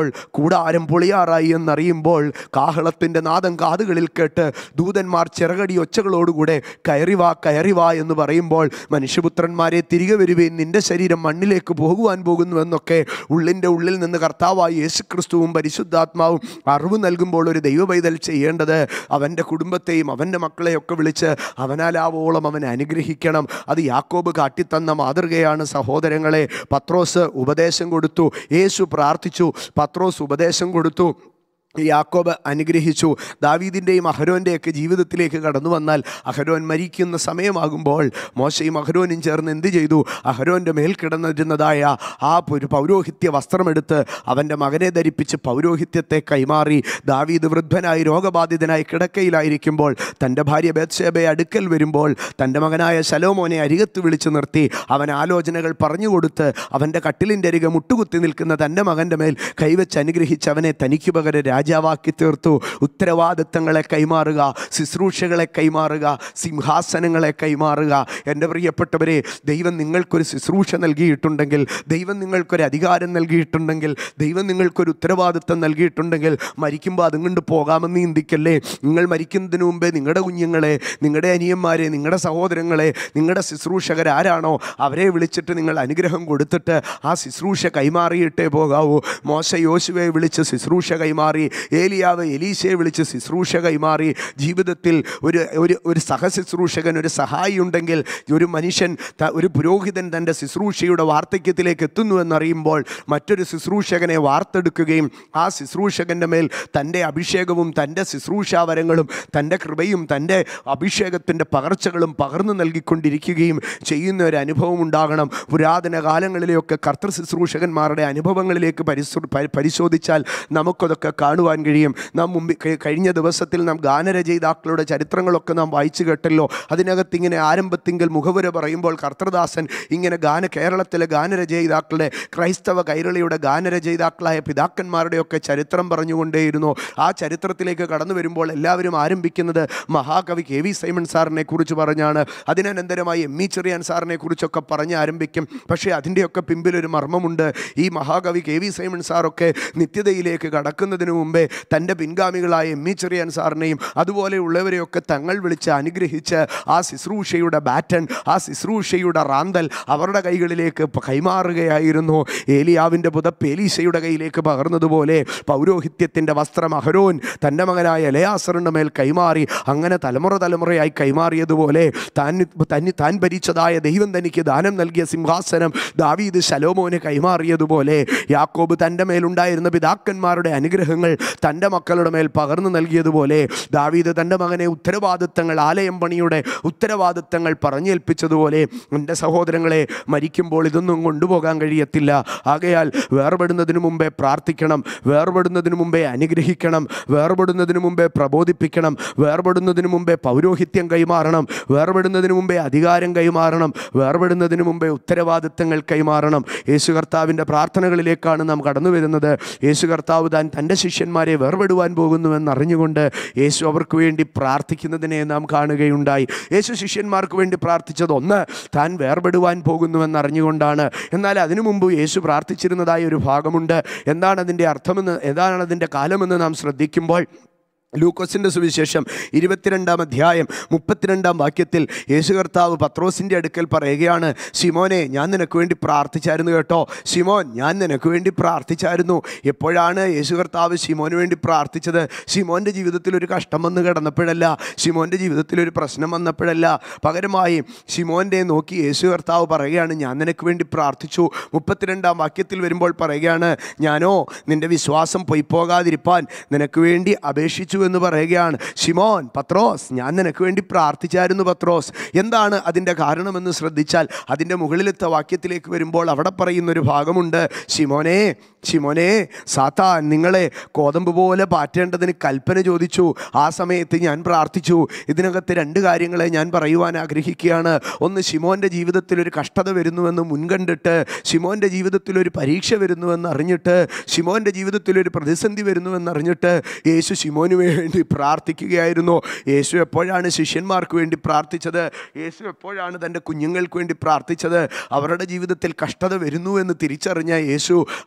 കൂടാരം പൊളിയാറായി എന്നറിയുമ്പോൾ കാഹളത്തിൻ്റെ നാദം കാതുകളിൽ കേട്ട് ദൂതന്മാർ ചിറകടി ഒച്ചകളോടുകൂടെ കയറിവാ കയറിവാ എന്ന് പറയുമ്പോൾ മനുഷ്യപുത്രന്മാരെ തിരികെ വരുവേൻ നിന്റെ ശരീരം മണ്ണിലേക്ക് പോകുവാൻ പോകുന്നുവെന്നൊക്കെ ഉള്ളിൻ്റെ ഉള്ളിൽ നിന്ന് കർത്താവായ യേശുക്രിസ്തുവും പരിശുദ്ധാത്മാവും അറിവ് നൽകുമ്പോൾ ഒരു ദൈവപൈതൽ ചെയ്യേണ്ടത് അവൻ്റെ കുടുംബത്തെയും അവൻ്റെ മക്കളെയൊക്കെ വിളിച്ച് അവനാലാവോളം അവനെ അനുഗ്രഹിക്കണം അത് യാക്കോബ് കാട്ടിത്തന്ന മാതൃകയാണ് സഹോദരങ്ങളെ പത്രോസ് ഉപദേശം കൊടുത്തു യേശു പ്രാർത്ഥിച്ചു പത്രോസ് ഉപദേശം കൊടുത്തു യാക്കോബ് അനുഗ്രഹിച്ചു ദാവീദിൻ്റെയും അഹരോൻ്റെയൊക്കെ ജീവിതത്തിലേക്ക് കടന്നു വന്നാൽ അഹരോൻ മരിക്കുന്ന സമയമാകുമ്പോൾ മോശയും അഹരോനും ചേർന്ന് എന്ത് ചെയ്തു അഹരോൻ്റെ മേൽ കിടന്നിരുന്നതായ ആ ഒരു പൗരോഹിത്യ വസ്ത്രമെടുത്ത് അവൻ്റെ മകനെ ധരിപ്പിച്ച് പൗരോഹിത്യത്തെ കൈമാറി ദാവീദ് വൃദ്ധനായി രോഗബാധിതനായി കിടക്കയിലായിരിക്കുമ്പോൾ തൻ്റെ ഭാര്യ ബേത്ഷേബയെ അടുക്കൽ വരുമ്പോൾ തൻ്റെ മകനായ ശലോമോനെ അരികത്ത് വിളിച്ചു നിർത്തി അവൻ ആലോചനകൾ പറഞ്ഞു കൊടുത്ത് അവൻ്റെ കട്ടിലിൻ്റെ അരികെ മുട്ടുകുത്തി നിൽക്കുന്ന തൻ്റെ മകൻ്റെ മേൽ കൈവച്ച് അനുഗ്രഹിച്ച് അവനെ തനിക്ക് പകരം രാജാവാക്കി തീർത്തു ഉത്തരവാദിത്തങ്ങളെ കൈമാറുക ശുശ്രൂഷകളെ കൈമാറുക സിംഹാസനങ്ങളെ കൈമാറുക എൻ്റെ പ്രിയപ്പെട്ടവരെ ദൈവം നിങ്ങൾക്കൊരു ശുശ്രൂഷ നൽകിയിട്ടുണ്ടെങ്കിൽ ദൈവം നിങ്ങൾക്കൊരു അധികാരം നൽകിയിട്ടുണ്ടെങ്കിൽ ദൈവം നിങ്ങൾക്കൊരു ഉത്തരവാദിത്തം നൽകിയിട്ടുണ്ടെങ്കിൽ മരിക്കുമ്പോൾ അതും കൊണ്ട് പോകാമെന്ന് ചിന്തിക്കല്ലേ നിങ്ങൾ മരിക്കുന്നതിന് മുമ്പേ നിങ്ങളുടെ കുഞ്ഞുങ്ങളെ നിങ്ങളുടെ അനിയന്മാരെ നിങ്ങളുടെ സഹോദരങ്ങളെ നിങ്ങളുടെ ശുശ്രൂഷകർ ആരാണോ അവരെ വിളിച്ചിട്ട് നിങ്ങൾ അനുഗ്രഹം കൊടുത്തിട്ട് ആ ശുശ്രൂഷ കൈമാറിയിട്ടേ പോകാവൂ മോശ യോശുവെ വിളിച്ച് ശുശ്രൂഷ കൈമാറി ഏലിയാവ് എലീശയെ വിളിച്ച് ശുശ്രൂഷ കൈമാറി ജീവിതത്തിൽ ഒരു ഒരു ഒരു സഹശുശ്രൂഷകൻ ഒരു സഹായി ഉണ്ടെങ്കിൽ ഒരു മനുഷ്യൻ ത- ഒരു പുരോഹിതൻ തൻ്റെ ശുശ്രൂഷയുടെ വാർദ്ധക്യത്തിലേക്ക് എത്തുന്നുവെന്നറിയുമ്പോൾ മറ്റൊരു ശുശ്രൂഷകനെ വാർത്തെടുക്കുകയും ആ ശുശ്രൂഷകൻ്റെ മേൽ തൻ്റെ അഭിഷേകവും തൻ്റെ ശുശ്രൂഷാവരങ്ങളും തൻ്റെ കൃപയും തൻ്റെ അഭിഷേകത്തിൻ്റെ പകർച്ചകളും പകർന്നു നൽകിക്കൊണ്ടിരിക്കുകയും ചെയ്യുന്ന ഒരു അനുഭവം ഉണ്ടാകണം പുരാതന കാലങ്ങളിലെയൊക്കെ കർത്തൃ ശുശ്രൂഷകന്മാരുടെ അനുഭവങ്ങളിലേക്ക് പരിശോ പരി- പരിശോധിച്ചാൽ നമുക്കതൊക്കെ കാണുവാൻ കഴിയും നാം മുമ്പിൽ കഴി- കഴിഞ്ഞ ദിവസത്തിൽ നാം ഗാനരചയിതാക്കളുടെ ചരിത്രങ്ങളൊക്കെ നാം വായിച്ചു കേട്ടല്ലോ അതിനകത്ത് ഇങ്ങനെ ആരംഭത്തിങ്കൽ മുഖവുര പറയുമ്പോൾ കർത്തൃദാസൻ ഇങ്ങനെ ഗാന കേരളത്തിലെ ഗാനരചയിതാക്കളുടെ ക്രൈസ്തവ കൈരളിയുടെ ഗാനരചയിതാക്കളായ പിതാക്കന്മാരുടെയൊക്കെ ചരിത്രം പറഞ്ഞുകൊണ്ടേയിരുന്നു ആ ചരിത്രത്തിലേക്ക് കടന്നു വരുമ്പോൾ എല്ലാവരും ആരംഭിക്കുന്നത് മഹാകവി കെ വി സൈമൺ സാറിനെ കുറിച്ച് പറഞ്ഞാണ് അതിനനന്തരമായി എം ഇ ചെറിയാൻ സാറിനെ കുറിച്ചൊക്കെ പറഞ്ഞ് ആരംഭിക്കും പക്ഷേ അതിൻ്റെയൊക്കെ പിമ്പിലൊരു മർമ്മമുണ്ട് ഈ മഹാകവി കെ വി സൈമൺ സാറൊക്കെ നിത്യതയിലേക്ക് കടക്കുന്നതിന് മുമ്പേ തൻ്റെ പിൻഗാമികളായ എം ഇ ചെറിയാൻ സാറിനെയും അതുപോലെയുള്ളവരെയൊക്കെ തങ്ങൾ വിളിച്ച് അനുഗ്രഹിച്ച് ആ ശുശ്രൂഷയുടെ ബാറ്റൺ ആ ശുശ്രൂഷയുടെ റാന്തൽ അവരുടെ കൈകളിലേക്ക് പ- കൈമാറുകയായിരുന്നു ഏലിയാവിൻ്റെ പുതപ്പ് എലീശയുടെ കയ്യിലേക്ക് പകർന്നതുപോലെ പൗരോഹിത്യത്തിൻ്റെ വസ്ത്രം അഹരോൻ തൻ്റെ മകനായ എലയാസറിൻ്റെ മേൽ കൈമാറി അങ്ങനെ തലമുറ തലമുറയായി കൈമാറിയതുപോലെ താൻ തന്നെ താൻ ഭരിച്ചതായ ദൈവം തനിക്ക് ദാനം നൽകിയ സിംഹാസനം ദാവീദ് ശലോമോന് കൈമാറിയതുപോലെ യാക്കോബ് തൻ്റെ മേലുണ്ടായിരുന്ന പിതാക്കന്മാരുടെ അനുഗ്രഹങ്ങൾ തൻ്റെ മക്കളുടെ മേൽ പകർന്നു നൽകിയതുപോലെ ദാവീദ് തൻ്റെ മകനെ ഉത്തരവാദിത്തങ്ങൾ ആലയം പണിയുടെ ഉത്തരവാദിത്തങ്ങൾ പറഞ്ഞേൽപ്പിച്ചതുപോലെ എൻ്റെ സഹോദരങ്ങളെ മരിക്കുമ്പോൾ ഇതൊന്നും കൊണ്ടുപോകാൻ കഴിയത്തില്ല ആകയാൽ വേർപെടുന്നതിന് മുമ്പേ പ്രാർത്ഥിക്കണം വേർപെടുന്നതിന് മുമ്പേ അനുഗ്രഹിക്കണം വേർപെടുന്നതിന് മുമ്പേ പ്രബോധിപ്പിക്കണം വേർപെടുന്നതിന് മുമ്പേ പൗരോഹിത്യം കൈമാറണം വേർപെടുന്നതിന് മുമ്പേ അധികാരം കൈമാറണം വേർപെടുന്നതിന് മുമ്പേ ഉത്തരവാദിത്തങ്ങൾ കൈമാറണം യേശു കർത്താവിൻ്റെ പ്രാർത്ഥനകളിലേക്കാണ് നാം കടന്നു വരുന്നത് യേശു കർത്താവ് താൻ തൻ്റെ ശിഷ്യന്മാരെ വേർപെടുവാൻ പോകുന്നുവെന്ന് അറിഞ്ഞുകൊണ്ട് യേശു അവർക്ക് വേണ്ടി പ്രാർത്ഥിക്കുന്നതിനെ നാം കാണുകയുണ്ടായി യേശു ശിഷ്യന്മാർക്ക് വേണ്ടി പ്രാർത്ഥിച്ചത് ഒന്ന് താൻ വേർപെടുവാൻ പോകുന്നുവെന്ന് അറിഞ്ഞുകൊണ്ടാണ് എന്നാൽ അതിനു മുമ്പ് യേശു പ്രാർത്ഥിച്ചിരുന്നതായ ഒരു ഭാഗമുണ്ട് എന്താണ് അതിൻ്റെ അർത്ഥമെന്ന് ഏതാണ് അതിൻ്റെ കാലമെന്ന് നാം ശ്രദ്ധിക്കുമ്പോൾ ലൂക്കോസിൻ്റെ സുവിശേഷം ഇരുപത്തിരണ്ടാം അധ്യായം മുപ്പത്തിരണ്ടാം വാക്യത്തിൽ യേശു കർത്താവ് പത്രോസിൻ്റെ അടുക്കൽ പറയുകയാണ് ശിമോനെ ഞാൻ നിനക്ക് വേണ്ടി പ്രാർത്ഥിച്ചായിരുന്നു കേട്ടോ ശിമോൻ ഞാൻ നിനക്ക് വേണ്ടി പ്രാർത്ഥിച്ചായിരുന്നു എപ്പോഴാണ് യേശു കർത്താവ് ശിമോന് വേണ്ടി പ്രാർത്ഥിച്ചത് ശിമോൻ്റെ ജീവിതത്തിൽ ഒരു കഷ്ടം വന്ന് കിടന്നപ്പോഴല്ല ശിമോൻ്റെ ജീവിതത്തിൽ ഒരു പ്രശ്നം വന്നപ്പോഴല്ല പകരമായി ശിമോൻ്റെ നോക്കി യേശു കർത്താവ് പറയുകയാണ് ഞാൻ നിനക്ക് വേണ്ടി പ്രാർത്ഥിച്ചു മുപ്പത്തിരണ്ടാം വാക്യത്തിൽ വരുമ്പോൾ പറയുകയാണ് ഞാനോ നിൻ്റെ വിശ്വാസം പൊയ്പോകാതിരിപ്പാൻ നിനക്ക് വേണ്ടി അപേക്ഷിച്ചു എന്ന് പറയുകയാണ് ഷിമോൻ പത്രോസ് ഞാൻ നിനക്ക് വേണ്ടി പ്രാർത്ഥിച്ചായിരുന്നു പത്രോസ് എന്താണ് അതിൻ്റെ കാരണമെന്ന് ശ്രദ്ധിച്ചാൽ അതിൻ്റെ മുകളിലത്തെ വാക്യത്തിലേക്ക് വരുമ്പോൾ അവിടെ പറയുന്നൊരു ഭാഗമുണ്ട് ഷിമോനെ ഷിമോനെ സാത്താൻ നിങ്ങളെ കോതമ്പ് പോലെ പാറ്റേണ്ടതിന് കൽപ്പന ചോദിച്ചു ആ സമയത്ത് ഞാൻ പ്രാർത്ഥിച്ചു ഇതിനകത്ത് രണ്ട് കാര്യങ്ങളെ ഞാൻ പറയുവാൻ ആഗ്രഹിക്കുകയാണ് ഒന്ന് ഷിമോൻ്റെ ജീവിതത്തിൽ ഒരു കഷ്ടത വരുന്നുവെന്ന് മുൻകണ്ടിട്ട് ഷിമോൻ്റെ ജീവിതത്തിൽ ഒരു പരീക്ഷ വരുന്നുവെന്ന് അറിഞ്ഞിട്ട് ഷിമോൻ്റെ ജീവിതത്തിൽ ഒരു പ്രതിസന്ധി വരുന്നുവെന്ന് അറിഞ്ഞിട്ട് യേശു ഷിമോന് വേണ്ടി പ്രാർത്ഥിക്കുകയായിരുന്നു യേശു എപ്പോഴാണ് ശിഷ്യന്മാർക്ക് വേണ്ടി പ്രാർത്ഥിച്ചത് യേശു എപ്പോഴാണ് തൻ്റെ കുഞ്ഞുങ്ങൾക്ക് വേണ്ടി പ്രാർത്ഥിച്ചത് അവരുടെ ജീവിതത്തിൽ കഷ്ടത വരുന്നു എന്ന് തിരിച്ചറിഞ്ഞ യേശു അവർക്ക് വേണ്ടി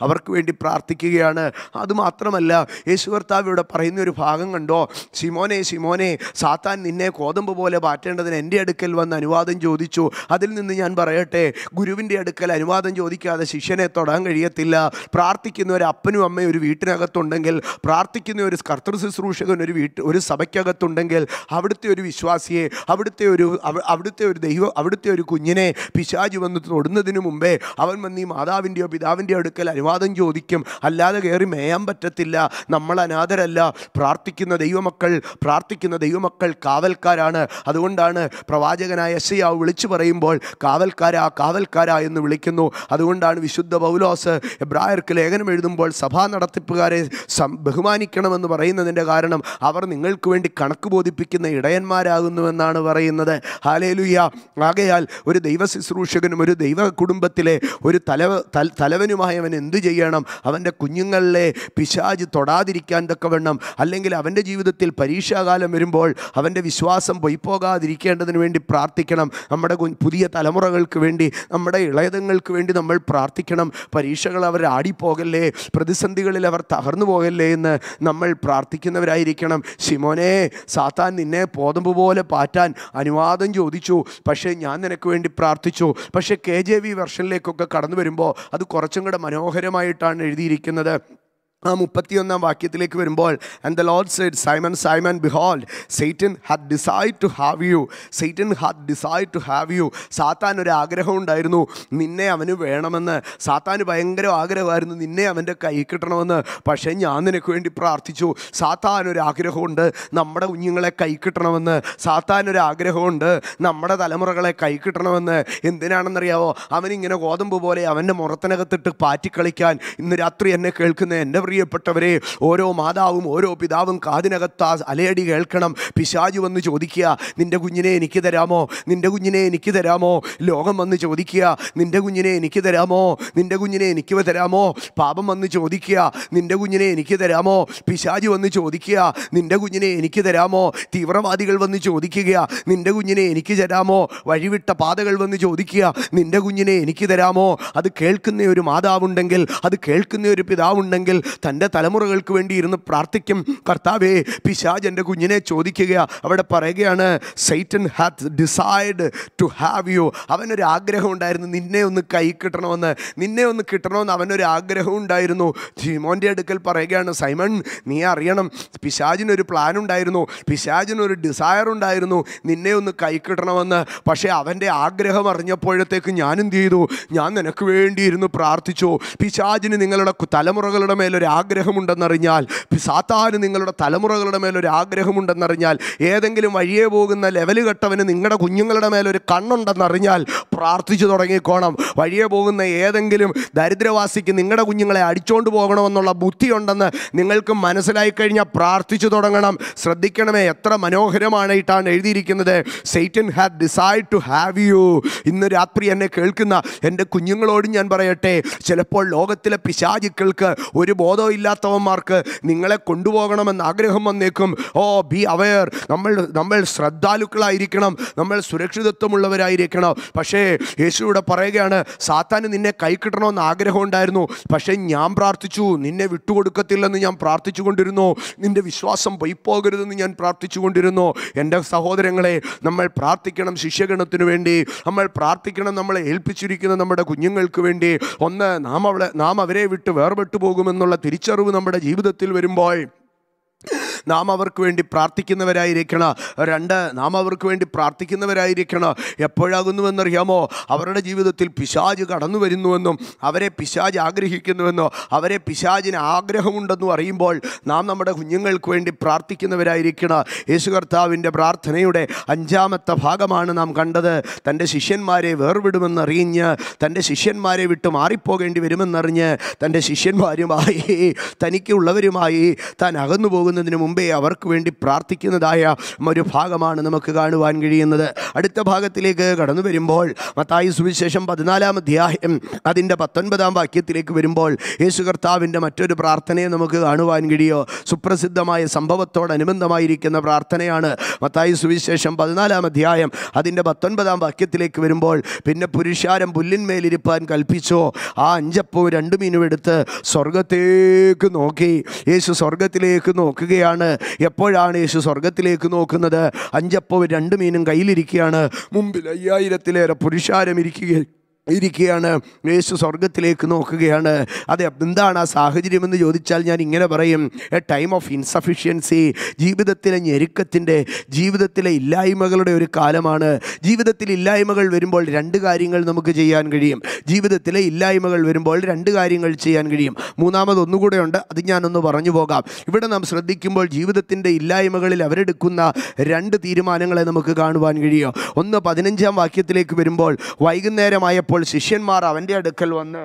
വേണ്ടി പ്രാർത്ഥിക്കുകയാണ് അതുമാത്രമല്ല യേശു കർത്താവ് ഇവിടെ പറയുന്ന ഒരു ഭാഗം കണ്ടോ ശിമോനെ ശിമോനെ സാത്താൻ നിന്നെ കോതമ്പ് പോലെ പാറ്റേണ്ടതിന് എൻ്റെ അടുക്കൽ വന്ന് അനുവാദം ചോദിച്ചു അതിൽ നിന്ന് ഞാൻ പറയട്ടെ ഗുരുവിൻ്റെ അടുക്കൽ അനുവാദം ചോദിക്കാതെ ശിഷ്യനെ തൊടാൻ കഴിയത്തില്ല പ്രാർത്ഥിക്കുന്ന ഒരു അപ്പനും അമ്മയും ഒരു വീട്ടിനകത്തുണ്ടെങ്കിൽ പ്രാർത്ഥിക്കുന്ന ഒരു കർത്തൃ ശുശ്രൂഷകൻ ഒരു വീട്ട് ഒരു സഭയ്ക്കകത്തുണ്ടെങ്കിൽ അവിടുത്തെ ഒരു വിശ്വാസിയെ അവിടുത്തെ ഒരു അവ- അവിടുത്തെ ഒരു ദൈവം അവിടുത്തെ ഒരു കുഞ്ഞിനെ പിശാജ് വന്ന് തൊടുന്നതിന് മുമ്പേ അവൻ വന്ന് ഈ മാതാവിൻ്റെയോ പിതാവിൻ്റെയോ അടുക്കൽ അനുവാദം ചോദിക്കും അല്ലാതെ കയറി മേയാൻ പറ്റത്തില്ല നമ്മൾ അനാഥരല്ല പ്രാർത്ഥിക്കുന്ന ദൈവമക്കൾ പ്രാർത്ഥിക്കുന്ന ദൈവമക്കൾ കാവൽക്കാരാണ് അതുകൊണ്ടാണ് പ്രവാചകനായ യശയാവ് വിളിച്ചു പറയുമ്പോൾ കാവൽക്കാരാ കാവൽക്കാരാ എന്ന് വിളിക്കുന്നു അതുകൊണ്ടാണ് വിശുദ്ധ പൗലോസ് എബ്രായർക്ക് ലേഖനം എഴുതുമ്പോൾ സഭാ നടത്തിപ്പുകാരെ സം ബഹുമാനിക്കണമെന്ന് പറയുന്നതിൻ്റെ കാരണം അവർ നിങ്ങൾക്ക് വേണ്ടി കണക്ക് ബോധിപ്പിക്കുന്ന ഇടയന്മാരാകുന്നുവെന്നാണ് പറയുന്നത് ഹാലേലുയ്യ ആകയാൽ ഒരു ദൈവ ശുശ്രൂഷകനും ഒരു ദൈവ കുടുംബത്തിലെ ഒരു തല തൽ- തലവനുമായി അവൻ എന്തു ചെയ്യണം അവൻ്റെ കുഞ്ഞുങ്ങളിലെ പിശാജ് തൊടാതിരിക്കാൻ തക്കവണ്ണം അല്ലെങ്കിൽ അവൻ്റെ ജീവിതത്തിൽ പരീക്ഷാകാലം വരുമ്പോൾ അവൻ്റെ വിശ്വാസം പൊയ്പോകാതിരിക്കേണ്ടതിന് വേണ്ടി പ്രാർത്ഥിക്കണം നമ്മുടെ കു- പുതിയ തലമുറകൾക്ക് വേണ്ടി നമ്മുടെ ഇളയതങ്ങൾക്ക് വേണ്ടി നമ്മൾ പ്രാർത്ഥിക്കണം പരീക്ഷകൾ അവർ ആടിപ്പോകല്ലേ പ്രതിസന്ധികളിൽ അവർ തകർന്നു പോകല്ലേ എന്ന് നമ്മൾ പ്രാർത്ഥിക്കുന്നവരായിരിക്കണം ശിമോനെ സാത്താൻ നിന്നെ പോതമ്പ് പോലെ പാറ്റാൻ അനുവാദം ചോദിച്ചു പക്ഷേ ഞാൻ നിനക്ക് വേണ്ടി പ്രാർത്ഥിച്ചു പക്ഷേ കെ ജെ വി വെർഷനിലേക്കൊക്കെ കടന്നു വരുമ്പോൾ അത് കുറച്ചും കൂടെ മനോഹരമായിട്ടാണ് എഴുതിയിരിക്കുന്നത് ആ മുപ്പത്തിയൊന്നാം വാക്യത്തിലേക്ക് വരുമ്പോൾ and the Lord said Simon Simon behold Satan had decide to have you Satan had decide to have you സാത്താൻ ഒരു ആഗ്രഹം ഉണ്ടായിരുന്നു നിന്നെ അവന് വേണമെന്ന് സാത്താന് ഭയങ്കര ആഗ്രഹമായിരുന്നു നിന്നെ അവൻ്റെ കൈ കിട്ടണമെന്ന് പക്ഷേ ഞാൻ നിനക്ക് വേണ്ടി പ്രാർത്ഥിച്ചു സാത്താൻ ഒരു ആഗ്രഹമുണ്ട് നമ്മുടെ കുഞ്ഞുങ്ങളെ കൈ കിട്ടണമെന്ന് സാത്താൻ ഒരു ആഗ്രഹമുണ്ട് നമ്മുടെ തലമുറകളെ കൈ കിട്ടണമെന്ന് എന്തിനാണെന്നറിയാവോ അവനിങ്ങനെ ഗോതമ്പ് പോലെ അവൻ്റെ മുറത്തിനകത്തിട്ട് പാറ്റിക്കളിക്കാൻ ഇന്ന് രാത്രി എന്നെ കേൾക്കുന്ന എൻ്റെ പ്രിയപ്പെട്ടവരെ ഓരോ മാതാവും ഓരോ പിതാവും കാതിനകത്ത് ആ അലയടി കേൾക്കണം പിശാജ് വന്ന് ചോദിക്കുക നിൻ്റെ കുഞ്ഞിനെ എനിക്ക് തരാമോ നിൻ്റെ കുഞ്ഞിനെ എനിക്ക് തരാമോ ലോകം വന്ന് ചോദിക്കുക നിൻ്റെ കുഞ്ഞിനെ എനിക്ക് തരാമോ നിൻ്റെ കുഞ്ഞിനെ എനിക്ക് തരാമോ പാപം വന്ന് ചോദിക്കുക നിൻ്റെ കുഞ്ഞിനെ എനിക്ക് തരാമോ പിശാജ് വന്ന് ചോദിക്കുക നിൻ്റെ കുഞ്ഞിനെ എനിക്ക് തരാമോ തീവ്രവാദികൾ വന്ന് ചോദിക്കുക നിൻ്റെ കുഞ്ഞിനെ എനിക്ക് തരാമോ വഴിവിട്ട പാതകൾ വന്ന് ചോദിക്കുക നിൻ്റെ കുഞ്ഞിനെ എനിക്ക് തരാമോ അത് കേൾക്കുന്ന ഒരു മാതാവുണ്ടെങ്കിൽ അത് കേൾക്കുന്ന ഒരു പിതാവുണ്ടെങ്കിൽ തൻ്റെ തലമുറകൾക്ക് വേണ്ടി ഇരുന്ന് പ്രാർത്ഥിക്കും കർത്താവേ പിശാജ് എൻ്റെ കുഞ്ഞിനെ ചോദിക്കുക അവിടെ പറയുകയാണ് Satan hath decide to have you അവനൊരു ആഗ്രഹം ഉണ്ടായിരുന്നു നിന്നെ ഒന്ന് കൈ കിട്ടണമെന്ന് നിന്നെ ഒന്ന് കിട്ടണമെന്ന് അവനൊരു ആഗ്രഹം ഉണ്ടായിരുന്നു ജിമോൻ്റെ അടുക്കൽ പറയുകയാണ് സൈമൺ നീ അറിയണം പിശാജിനൊരു പ്ലാൻ ഉണ്ടായിരുന്നു പിശാജിനൊരു ഡിസയർ ഉണ്ടായിരുന്നു നിന്നെ ഒന്ന് കൈ കിട്ടണമെന്ന് പക്ഷേ അവൻ്റെ ആഗ്രഹം അറിഞ്ഞപ്പോഴത്തേക്ക് ഞാൻ എന്ത് ചെയ്തു ഞാൻ നിനക്ക് വേണ്ടി ഇരുന്ന് പ്രാർത്ഥിച്ചു പിശാജിന് നിങ്ങളുടെ കു- തലമുറകളുടെ മേലൊരു ആഗ്രഹമുണ്ടെന്നറിഞ്ഞാൽ പി- സാത്താന് നിങ്ങളുടെ തലമുറകളുടെ മേലൊരു ആഗ്രഹമുണ്ടെന്നറിഞ്ഞാൽ ഏതെങ്കിലും വഴിയെ പോകുന്ന ലെവൽ കെട്ടവന് നിങ്ങളുടെ കുഞ്ഞുങ്ങളുടെ മേലൊരു കണ്ണുണ്ടെന്നറിഞ്ഞാൽ പ്രാർത്ഥിച്ചു തുടങ്ങിക്കോണം വഴിയെ പോകുന്ന ഏതെങ്കിലും ദരിദ്രവാസിക്ക് നിങ്ങളുടെ കുഞ്ഞുങ്ങളെ അടിച്ചോണ്ട് പോകണമെന്നുള്ള ബുദ്ധിയുണ്ടെന്ന് നിങ്ങൾക്ക് മനസ്സിലായി കഴിഞ്ഞാൽ പ്രാർത്ഥിച്ചു തുടങ്ങണം ശ്രദ്ധിക്കണമേ എത്ര മനോഹരമായിട്ടാണ് എഴുതിയിരിക്കുന്നത് Satan had decide to have you ഇന്ന് രാത്രി എന്നെ കേൾക്കുന്ന എൻ്റെ കുഞ്ഞുങ്ങളോട് ഞാൻ പറയട്ടെ ചിലപ്പോൾ ലോകത്തിലെ പിശാചുക്കൾക്ക് ഒരു ബോധവും ഇല്ലാത്തവന്മാർക്ക് നിങ്ങളെ കൊണ്ടുപോകണമെന്ന് ആഗ്രഹം വന്നേക്കും ഓ ബി അവെയർ നമ്മൾ നമ്മൾ ശ്രദ്ധാലുക്കളായിരിക്കണം നമ്മൾ സുരക്ഷിതത്വമുള്ളവരായിരിക്കണം പക്ഷേ യേശുവിടെ പറയുകയാണ് സാത്താന് നിന്നെ കൈ കിട്ടണമെന്ന് ആഗ്രഹം ഉണ്ടായിരുന്നു പക്ഷേ ഞാൻ പ്രാർത്ഥിച്ചു നിന്നെ വിട്ടുകൊടുക്കത്തില്ലെന്ന് ഞാൻ പ്രാർത്ഥിച്ചു കൊണ്ടിരുന്നു നിന്റെ വിശ്വാസം പൊയ്പോകരുതെന്ന് ഞാൻ പ്രാർത്ഥിച്ചു കൊണ്ടിരുന്നു എൻ്റെ സഹോദരങ്ങളെ നമ്മൾ പ്രാർത്ഥിക്കണം ശിഷ്യഗണത്തിനു വേണ്ടി നമ്മൾ പ്രാർത്ഥിക്കണം നമ്മളെ ഏൽപ്പിച്ചിരിക്കുന്ന നമ്മുടെ കുഞ്ഞുങ്ങൾക്ക് വേണ്ടി ഒന്ന് നാം അവളെ നാം അവരെ വിട്ട് വേർപെട്ടു പോകുമെന്നുള്ള തിരിച്ചറിവ് നമ്മുടെ ജീവിതത്തിൽ വരുമ്പോൾ നാം അവർക്ക് വേണ്ടി പ്രാർത്ഥിക്കുന്നവരായിരിക്കണം രണ്ട് നാം അവർക്ക് വേണ്ടി പ്രാർത്ഥിക്കുന്നവരായിരിക്കണം എപ്പോഴാകുന്നുവെന്നറിയാമോ അവരുടെ ജീവിതത്തിൽ പിശാജ് കടന്നു വരുന്നുവെന്നും അവരെ പിശാജ് ആഗ്രഹിക്കുന്നുവെന്നോ അവരെ പിശാജിന് ആഗ്രഹമുണ്ടെന്നും അറിയുമ്പോൾ നാം നമ്മുടെ കുഞ്ഞുങ്ങൾക്ക് വേണ്ടി പ്രാർത്ഥിക്കുന്നവരായിരിക്കണം യേശു കർത്താവിൻ്റെ പ്രാർത്ഥനയുടെ അഞ്ചാമത്തെ ഭാഗമാണ് നാം കണ്ടത് തൻ്റെ ശിഷ്യന്മാരെ വേർവിടുമെന്നറിഞ്ഞ് തൻ്റെ ശിഷ്യന്മാരെ വിട്ട് മാറിപ്പോകേണ്ടി വരുമെന്നറിഞ്ഞ് തൻ്റെ ശിഷ്യന്മാരുമായി തനിക്കുള്ളവരുമായി താൻ അകന്നു പോകുന്നതിന് മുമ്പ് മുമ്പേ അവർക്ക് വേണ്ടി പ്രാർത്ഥിക്കുന്നതായ ഒരു ഭാഗമാണ് നമുക്ക് കാണുവാൻ കഴിയുന്നത് അടുത്ത ഭാഗത്തിലേക്ക് കടന്നു വരുമ്പോൾ മത്തായി സുവിശേഷം പതിനാലാം അധ്യായം അതിൻ്റെ പത്തൊൻപതാം വാക്യത്തിലേക്ക് വരുമ്പോൾ യേശു കർത്താവിൻ്റെ മറ്റൊരു പ്രാർത്ഥനയെ നമുക്ക് കാണുവാൻ കഴിയോ സുപ്രസിദ്ധമായ സംഭവത്തോടനുബന്ധമായിരിക്കുന്ന പ്രാർത്ഥനയാണ് മത്തായി സുവിശേഷം പതിനാലാം അധ്യായം അതിൻ്റെ പത്തൊൻപതാം വാക്യത്തിലേക്ക് വരുമ്പോൾ പിന്നെ പുരുഷാരം പുല്ലിന്മേലിരിപ്പാൻ കൽപ്പിച്ചോ ആ അഞ്ചപ്പവും രണ്ട് മീനും എടുത്ത് സ്വർഗത്തേക്ക് നോക്കി യേശു സ്വർഗത്തിലേക്ക് നോക്കുകയാണ് എപ്പോഴാണ് യേശു സ്വർഗത്തിലേക്ക് നോക്കുന്നത് അഞ്ചപ്പവും രണ്ട് മീനും കയ്യിലിരിക്കുകയാണ് മുമ്പിൽ അയ്യായിരത്തിലേറെ പുരുഷാരം ഇരിക്കുക ഇരിക്കുകയാണ് യേശു സ്വർഗത്തിലേക്ക് നോക്കുകയാണ് അതെ എന്താണ് ആ സാഹചര്യമെന്ന് ചോദിച്ചാൽ ഞാൻ ഇങ്ങനെ പറയും എ ടൈം ഓഫ് ഇൻസഫിഷ്യൻസി ജീവിതത്തിലെ ഞെരുക്കത്തിൻ്റെ ജീവിതത്തിലെ ഇല്ലായ്മകളുടെ ഒരു കാലമാണ് ജീവിതത്തിൽ ഇല്ലായ്മകൾ വരുമ്പോൾ രണ്ട് കാര്യങ്ങൾ നമുക്ക് ചെയ്യാൻ കഴിയും ജീവിതത്തിലെ ഇല്ലായ്മകൾ വരുമ്പോൾ രണ്ട് കാര്യങ്ങൾ ചെയ്യാൻ കഴിയും മൂന്നാമത് ഒന്നുകൂടെ ഉണ്ട് അത് ഞാനൊന്ന് പറഞ്ഞു പോകാം ഇവിടെ നാം ശ്രദ്ധിക്കുമ്പോൾ ജീവിതത്തിൻ്റെ ഇല്ലായ്മകളിൽ അവരെടുക്കുന്ന രണ്ട് തീരുമാനങ്ങളെ നമുക്ക് കാണുവാൻ കഴിയും ഒന്ന് പതിനഞ്ചാം വാക്യത്തിലേക്ക് വരുമ്പോൾ വൈകുന്നേരമായപ്പോൾ ശിഷ്യന്മാർ അവൻ്റെ അടുക്കൽ വന്ന്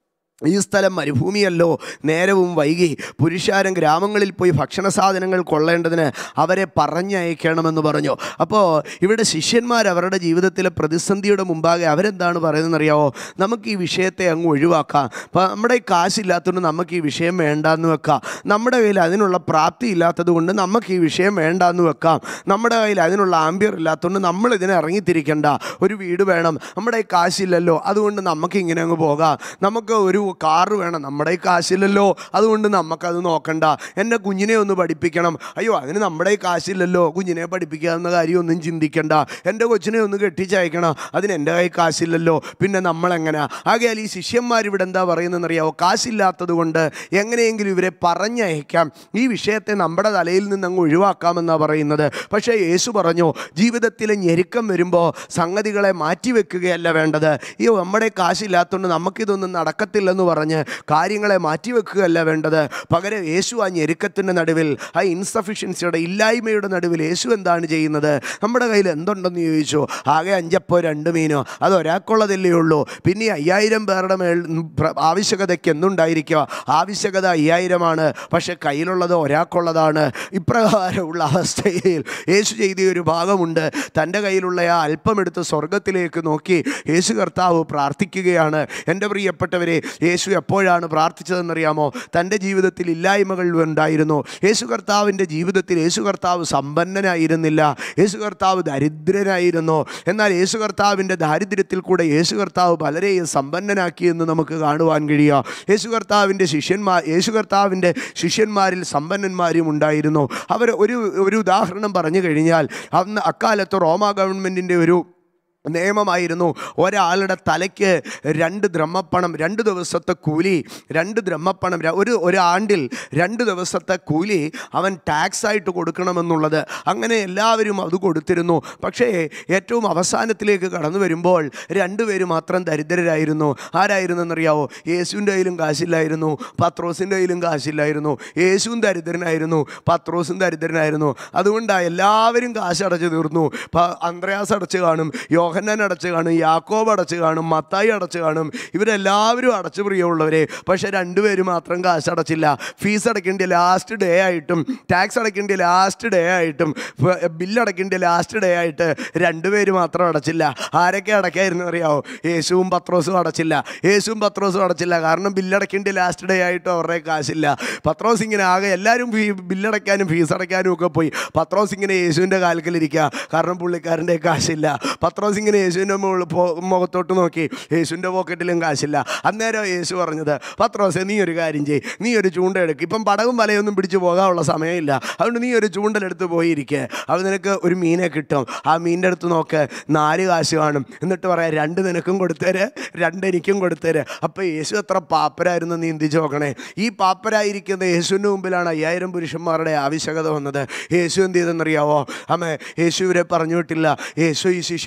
ഈ സ്ഥലം മരുഭൂമിയല്ലോ നേരവും വൈകി പുരുഷാരം ഗ്രാമങ്ങളിൽ പോയി ഭക്ഷണ സാധനങ്ങൾ കൊള്ളേണ്ടതിന് അവരെ പറഞ്ഞയക്കണമെന്ന് പറഞ്ഞു അപ്പോൾ ഇവിടെ ശിഷ്യന്മാർ അവരുടെ ജീവിതത്തിലെ പ്രതിസന്ധിയുടെ മുമ്പാകെ അവരെന്താണ് പറയുന്നതെന്നറിയാവോ നമുക്ക് ഈ വിഷയത്തെ അങ്ങ് ഒഴിവാക്കാം അപ്പോൾ നമ്മുടെ ഈ കാശില്ലാത്തതുകൊണ്ട് നമുക്ക് ഈ വിഷയം വേണ്ടാന്ന് വെക്കാം നമ്മുടെ കയ്യിൽ അതിനുള്ള പ്രാപ്തി ഇല്ലാത്തത് കൊണ്ട് നമുക്ക് ഈ വിഷയം വേണ്ടാന്ന് വെക്കാം നമ്മുടെ കയ്യിൽ അതിനുള്ള ആംബിയർ ഇല്ലാത്തതുകൊണ്ട് നമ്മൾ ഇതിനെ ഇറങ്ങിത്തിരിക്കണ്ട ഒരു വീട് വേണം നമ്മുടെ കയ്യിൽ കാശില്ലല്ലോ അതുകൊണ്ട് നമുക്ക് ഇങ്ങനെ അങ്ങ് പോകാം നമുക്ക് ഒരു കാറ് വേണം നമ്മുടെ കയ്യിൽ കാശില്ലല്ലോ അതുകൊണ്ട് നമുക്കത് നോക്കണ്ട എൻ്റെ കുഞ്ഞിനെ ഒന്ന് പഠിപ്പിക്കണം അയ്യോ അതിന് നമ്മുടെ കയ്യിൽ കാശില്ലല്ലോ കുഞ്ഞിനെ പഠിപ്പിക്കാവുന്ന കാര്യമൊന്നും ചിന്തിക്കണ്ട എൻ്റെ കൊച്ചിനെ ഒന്ന് കെട്ടിച്ചയക്കണം അതിന് എൻ്റെ കയ്യിൽ കാശില്ലല്ലോ പിന്നെ നമ്മളെങ്ങനെ ആകയാൽ ഈ ശിഷ്യന്മാർ ഇവിടെ എന്താ പറയുന്നതെന്നറിയാവോ കാശില്ലാത്തത് കൊണ്ട് എങ്ങനെയെങ്കിലും ഇവരെ പറഞ്ഞയക്കാം ഈ വിഷയത്തെ നമ്മുടെ തലയിൽ നിന്ന് അങ്ങ് ഒഴിവാക്കാമെന്നാണ് പറയുന്നത് പക്ഷേ യേശു പറഞ്ഞു ജീവിതത്തിലെ ഞെരുക്കം വരുമ്പോൾ സംഗതികളെ മാറ്റിവെക്കുകയല്ല വേണ്ടത് ഈ നമ്മുടെ കാശില്ലാത്തതുകൊണ്ട് നമുക്കിതൊന്നും നടക്കത്തില്ലെന്ന് പറഞ്ഞ് കാര്യങ്ങളെ മാറ്റിവെക്കുകയല്ല വേണ്ടത് പകരം യേശു ആ ഞെരുക്കത്തിൻ്റെ നടുവിൽ ആ ഇൻസഫിഷ്യൻസിയുടെ ഇല്ലായ്മയുടെ നടുവിൽ യേശു എന്താണ് ചെയ്യുന്നത് നമ്മുടെ കയ്യിൽ എന്തുണ്ടെന്ന് ചോദിച്ചു ആകെ അഞ്ചപ്പോ രണ്ട് മീനോ അത് ഒരാൾക്കുള്ളതല്ലേ ഉള്ളൂ പിന്നെ ഈ അയ്യായിരം പേരുടെ മേൽ പ്ര- ആവശ്യകതയ്ക്ക് എന്തുണ്ടായിരിക്കുക ആവശ്യകത അയ്യായിരമാണ് പക്ഷെ കയ്യിലുള്ളത് ഒരാൾക്കുള്ളതാണ് ഇപ്രകാരമുള്ള അവസ്ഥയിൽ യേശു ചെയ്ത ഒരു ഭാഗമുണ്ട് തൻ്റെ കയ്യിലുള്ള ആ അല്പമെടുത്ത് സ്വർഗത്തിലേക്ക് നോക്കി യേശു കർത്താവ് പ്രാർത്ഥിക്കുകയാണ് എൻ്റെ പ്രിയപ്പെട്ടവരെ യേശു എപ്പോഴാണ് പ്രാർത്ഥിച്ചതെന്നറിയാമോ തൻ്റെ ജീവിതത്തിൽ ഇല്ലായ്മകൾ ഉണ്ടായിരുന്നു യേശു കർത്താവിൻ്റെ ജീവിതത്തിൽ യേശു കർത്താവ് സമ്പന്നനായിരുന്നില്ല യേശു കർത്താവ് ദരിദ്രനായിരുന്നു എന്നാൽ യേശു കർത്താവിൻ്റെ ദാരിദ്ര്യത്തിൽ കൂടെ യേശു കർത്താവ് പലരെയും സമ്പന്നനാക്കിയെന്ന് നമുക്ക് കാണുവാൻ കഴിയുക യേശു കർത്താവിൻ്റെ ശിഷ്യന്മാർ യേശു കർത്താവിൻ്റെ ശിഷ്യന്മാരിൽ സമ്പന്നന്മാരും ഉണ്ടായിരുന്നു അവർ ഒരു ഒരു ഉദാഹരണം പറഞ്ഞു കഴിഞ്ഞാൽ അന്ന് അക്കാലത്ത് റോമ ഗവൺമെൻറ്റിൻ്റെ ഒരു നിയമമായിരുന്നു ഒരാളുടെ തലയ്ക്ക് രണ്ട് ദ്രഹ്മപ്പണം രണ്ട് ദിവസത്തെ കൂലി രണ്ട് ദ്രഹ്മപ്പണം ര- ഒരു ഒരു ആണ്ടിൽ രണ്ട് ദിവസത്തെ കൂലി അവൻ ടാക്സ് ആയിട്ട് കൊടുക്കണമെന്നുള്ളത് അങ്ങനെ എല്ലാവരും അത് കൊടുത്തിരുന്നു പക്ഷേ ഏറ്റവും അവസാനത്തിലേക്ക് കടന്നു വരുമ്പോൾ രണ്ടുപേര് മാത്രം ദരിദ്രരായിരുന്നു ആരായിരുന്നെന്നറിയാവോ യേശുവിൻ്റെ കയ്യിലും കാശില്ലായിരുന്നു പത്രോസിൻ്റെ കയ്യിലും കാശില്ലായിരുന്നു യേശുവും ദരിദ്രനായിരുന്നു പത്രോസും ദരിദ്രനായിരുന്നു അതുകൊണ്ടാണ് എല്ലാവരും കാശ് അടച്ചു തീർന്നു പ- അന്ത്രയാസ് അടച്ചു കാണും യോഹന്നാൻ അടച്ചു കാണും യാക്കോബ് അടച്ചു കാണും മത്തായി അടച്ചു കാണും ഇവരെല്ലാവരും അടച്ചു പ്രിയമുള്ളവരെ പക്ഷെ രണ്ടുപേരും മാത്രം കാശ് അടച്ചില്ല ഫീസ് അടയ്ക്കേണ്ട ലാസ്റ്റ് ഡേ ആയിട്ടും ടാക്സ് അടയ്ക്കേണ്ട ലാസ്റ്റ് ഡേ ആയിട്ടും ബില്ല് അടയ്ക്കേണ്ട ലാസ്റ്റ് ഡേ ആയിട്ട് രണ്ടുപേര് മാത്രം അടച്ചില്ല ആരൊക്കെ അടയ്ക്കായിരുന്നു അറിയാവോ യേശുവും പത്രോസും അടച്ചില്ല യേശുവും പത്രോസും അടച്ചില്ല കാരണം ബില്ലടയ്ക്കേണ്ട ലാസ്റ്റ് ഡേ ആയിട്ട് അവരുടെ കാശില്ല പത്രോസ് ഇങ്ങനെ ആകെ എല്ലാവരും ഫീ ബില്ലടയ്ക്കാനും ഫീസ് അടയ്ക്കാനും ഒക്കെ പോയി പത്രോസ് ഇങ്ങനെ യേശുവിൻ്റെ കാൽക്കലിരിക്കുക കാരണം പുള്ളിക്കാരൻ്റെ കാശില്ല പത്രോസ് ഇങ്ങനെ യേശുവിൻ്റെ മുകളിൽ പോ- മുഖത്തോട്ട് നോക്കി യേശുവിൻ്റെ പോക്കറ്റിലും കാശില്ല അന്നേരം യേശു പറഞ്ഞത് പത്രോസെ നീ ഒരു കാര്യം ചെയ്യ് നീ ഒരു ചൂണ്ട എടുക്ക് ഇപ്പം പടകും വലയൊന്നും പിടിച്ച് പോകാനുള്ള സമയമില്ല അതുകൊണ്ട് നീ ഒരു ചൂണ്ടലെടുത്ത് പോയിരിക്കുക അത് നിനക്ക് ഒരു മീനെ കിട്ടും ആ മീനിൻ്റെ അടുത്ത് നോക്ക് നാല് കാശ് കാണും എന്നിട്ട് പറയാം രണ്ട് നിനക്കും കൊടുത്തേര് രണ്ട് എനിക്കും കൊടുത്തേര് അപ്പോൾ യേശു എത്ര പാപ്പരായിരുന്നു നീ എന്തിച്ച് നോക്കണേ ഈ പാപ്പരായിരിക്കുന്ന യേശുവിൻ്റെ മുമ്പിലാണ് അയ്യായിരം പുരുഷന്മാരുടെ ആവശ്യകത വന്നത് യേശു എന്ത് ചെയ്തെന്നറിയാവോ അമ്മേ യേശു ഇവരെ പറഞ്ഞു വിട്ടില്ല യേശു ഈ ശിഷ്യന്മാരുടെ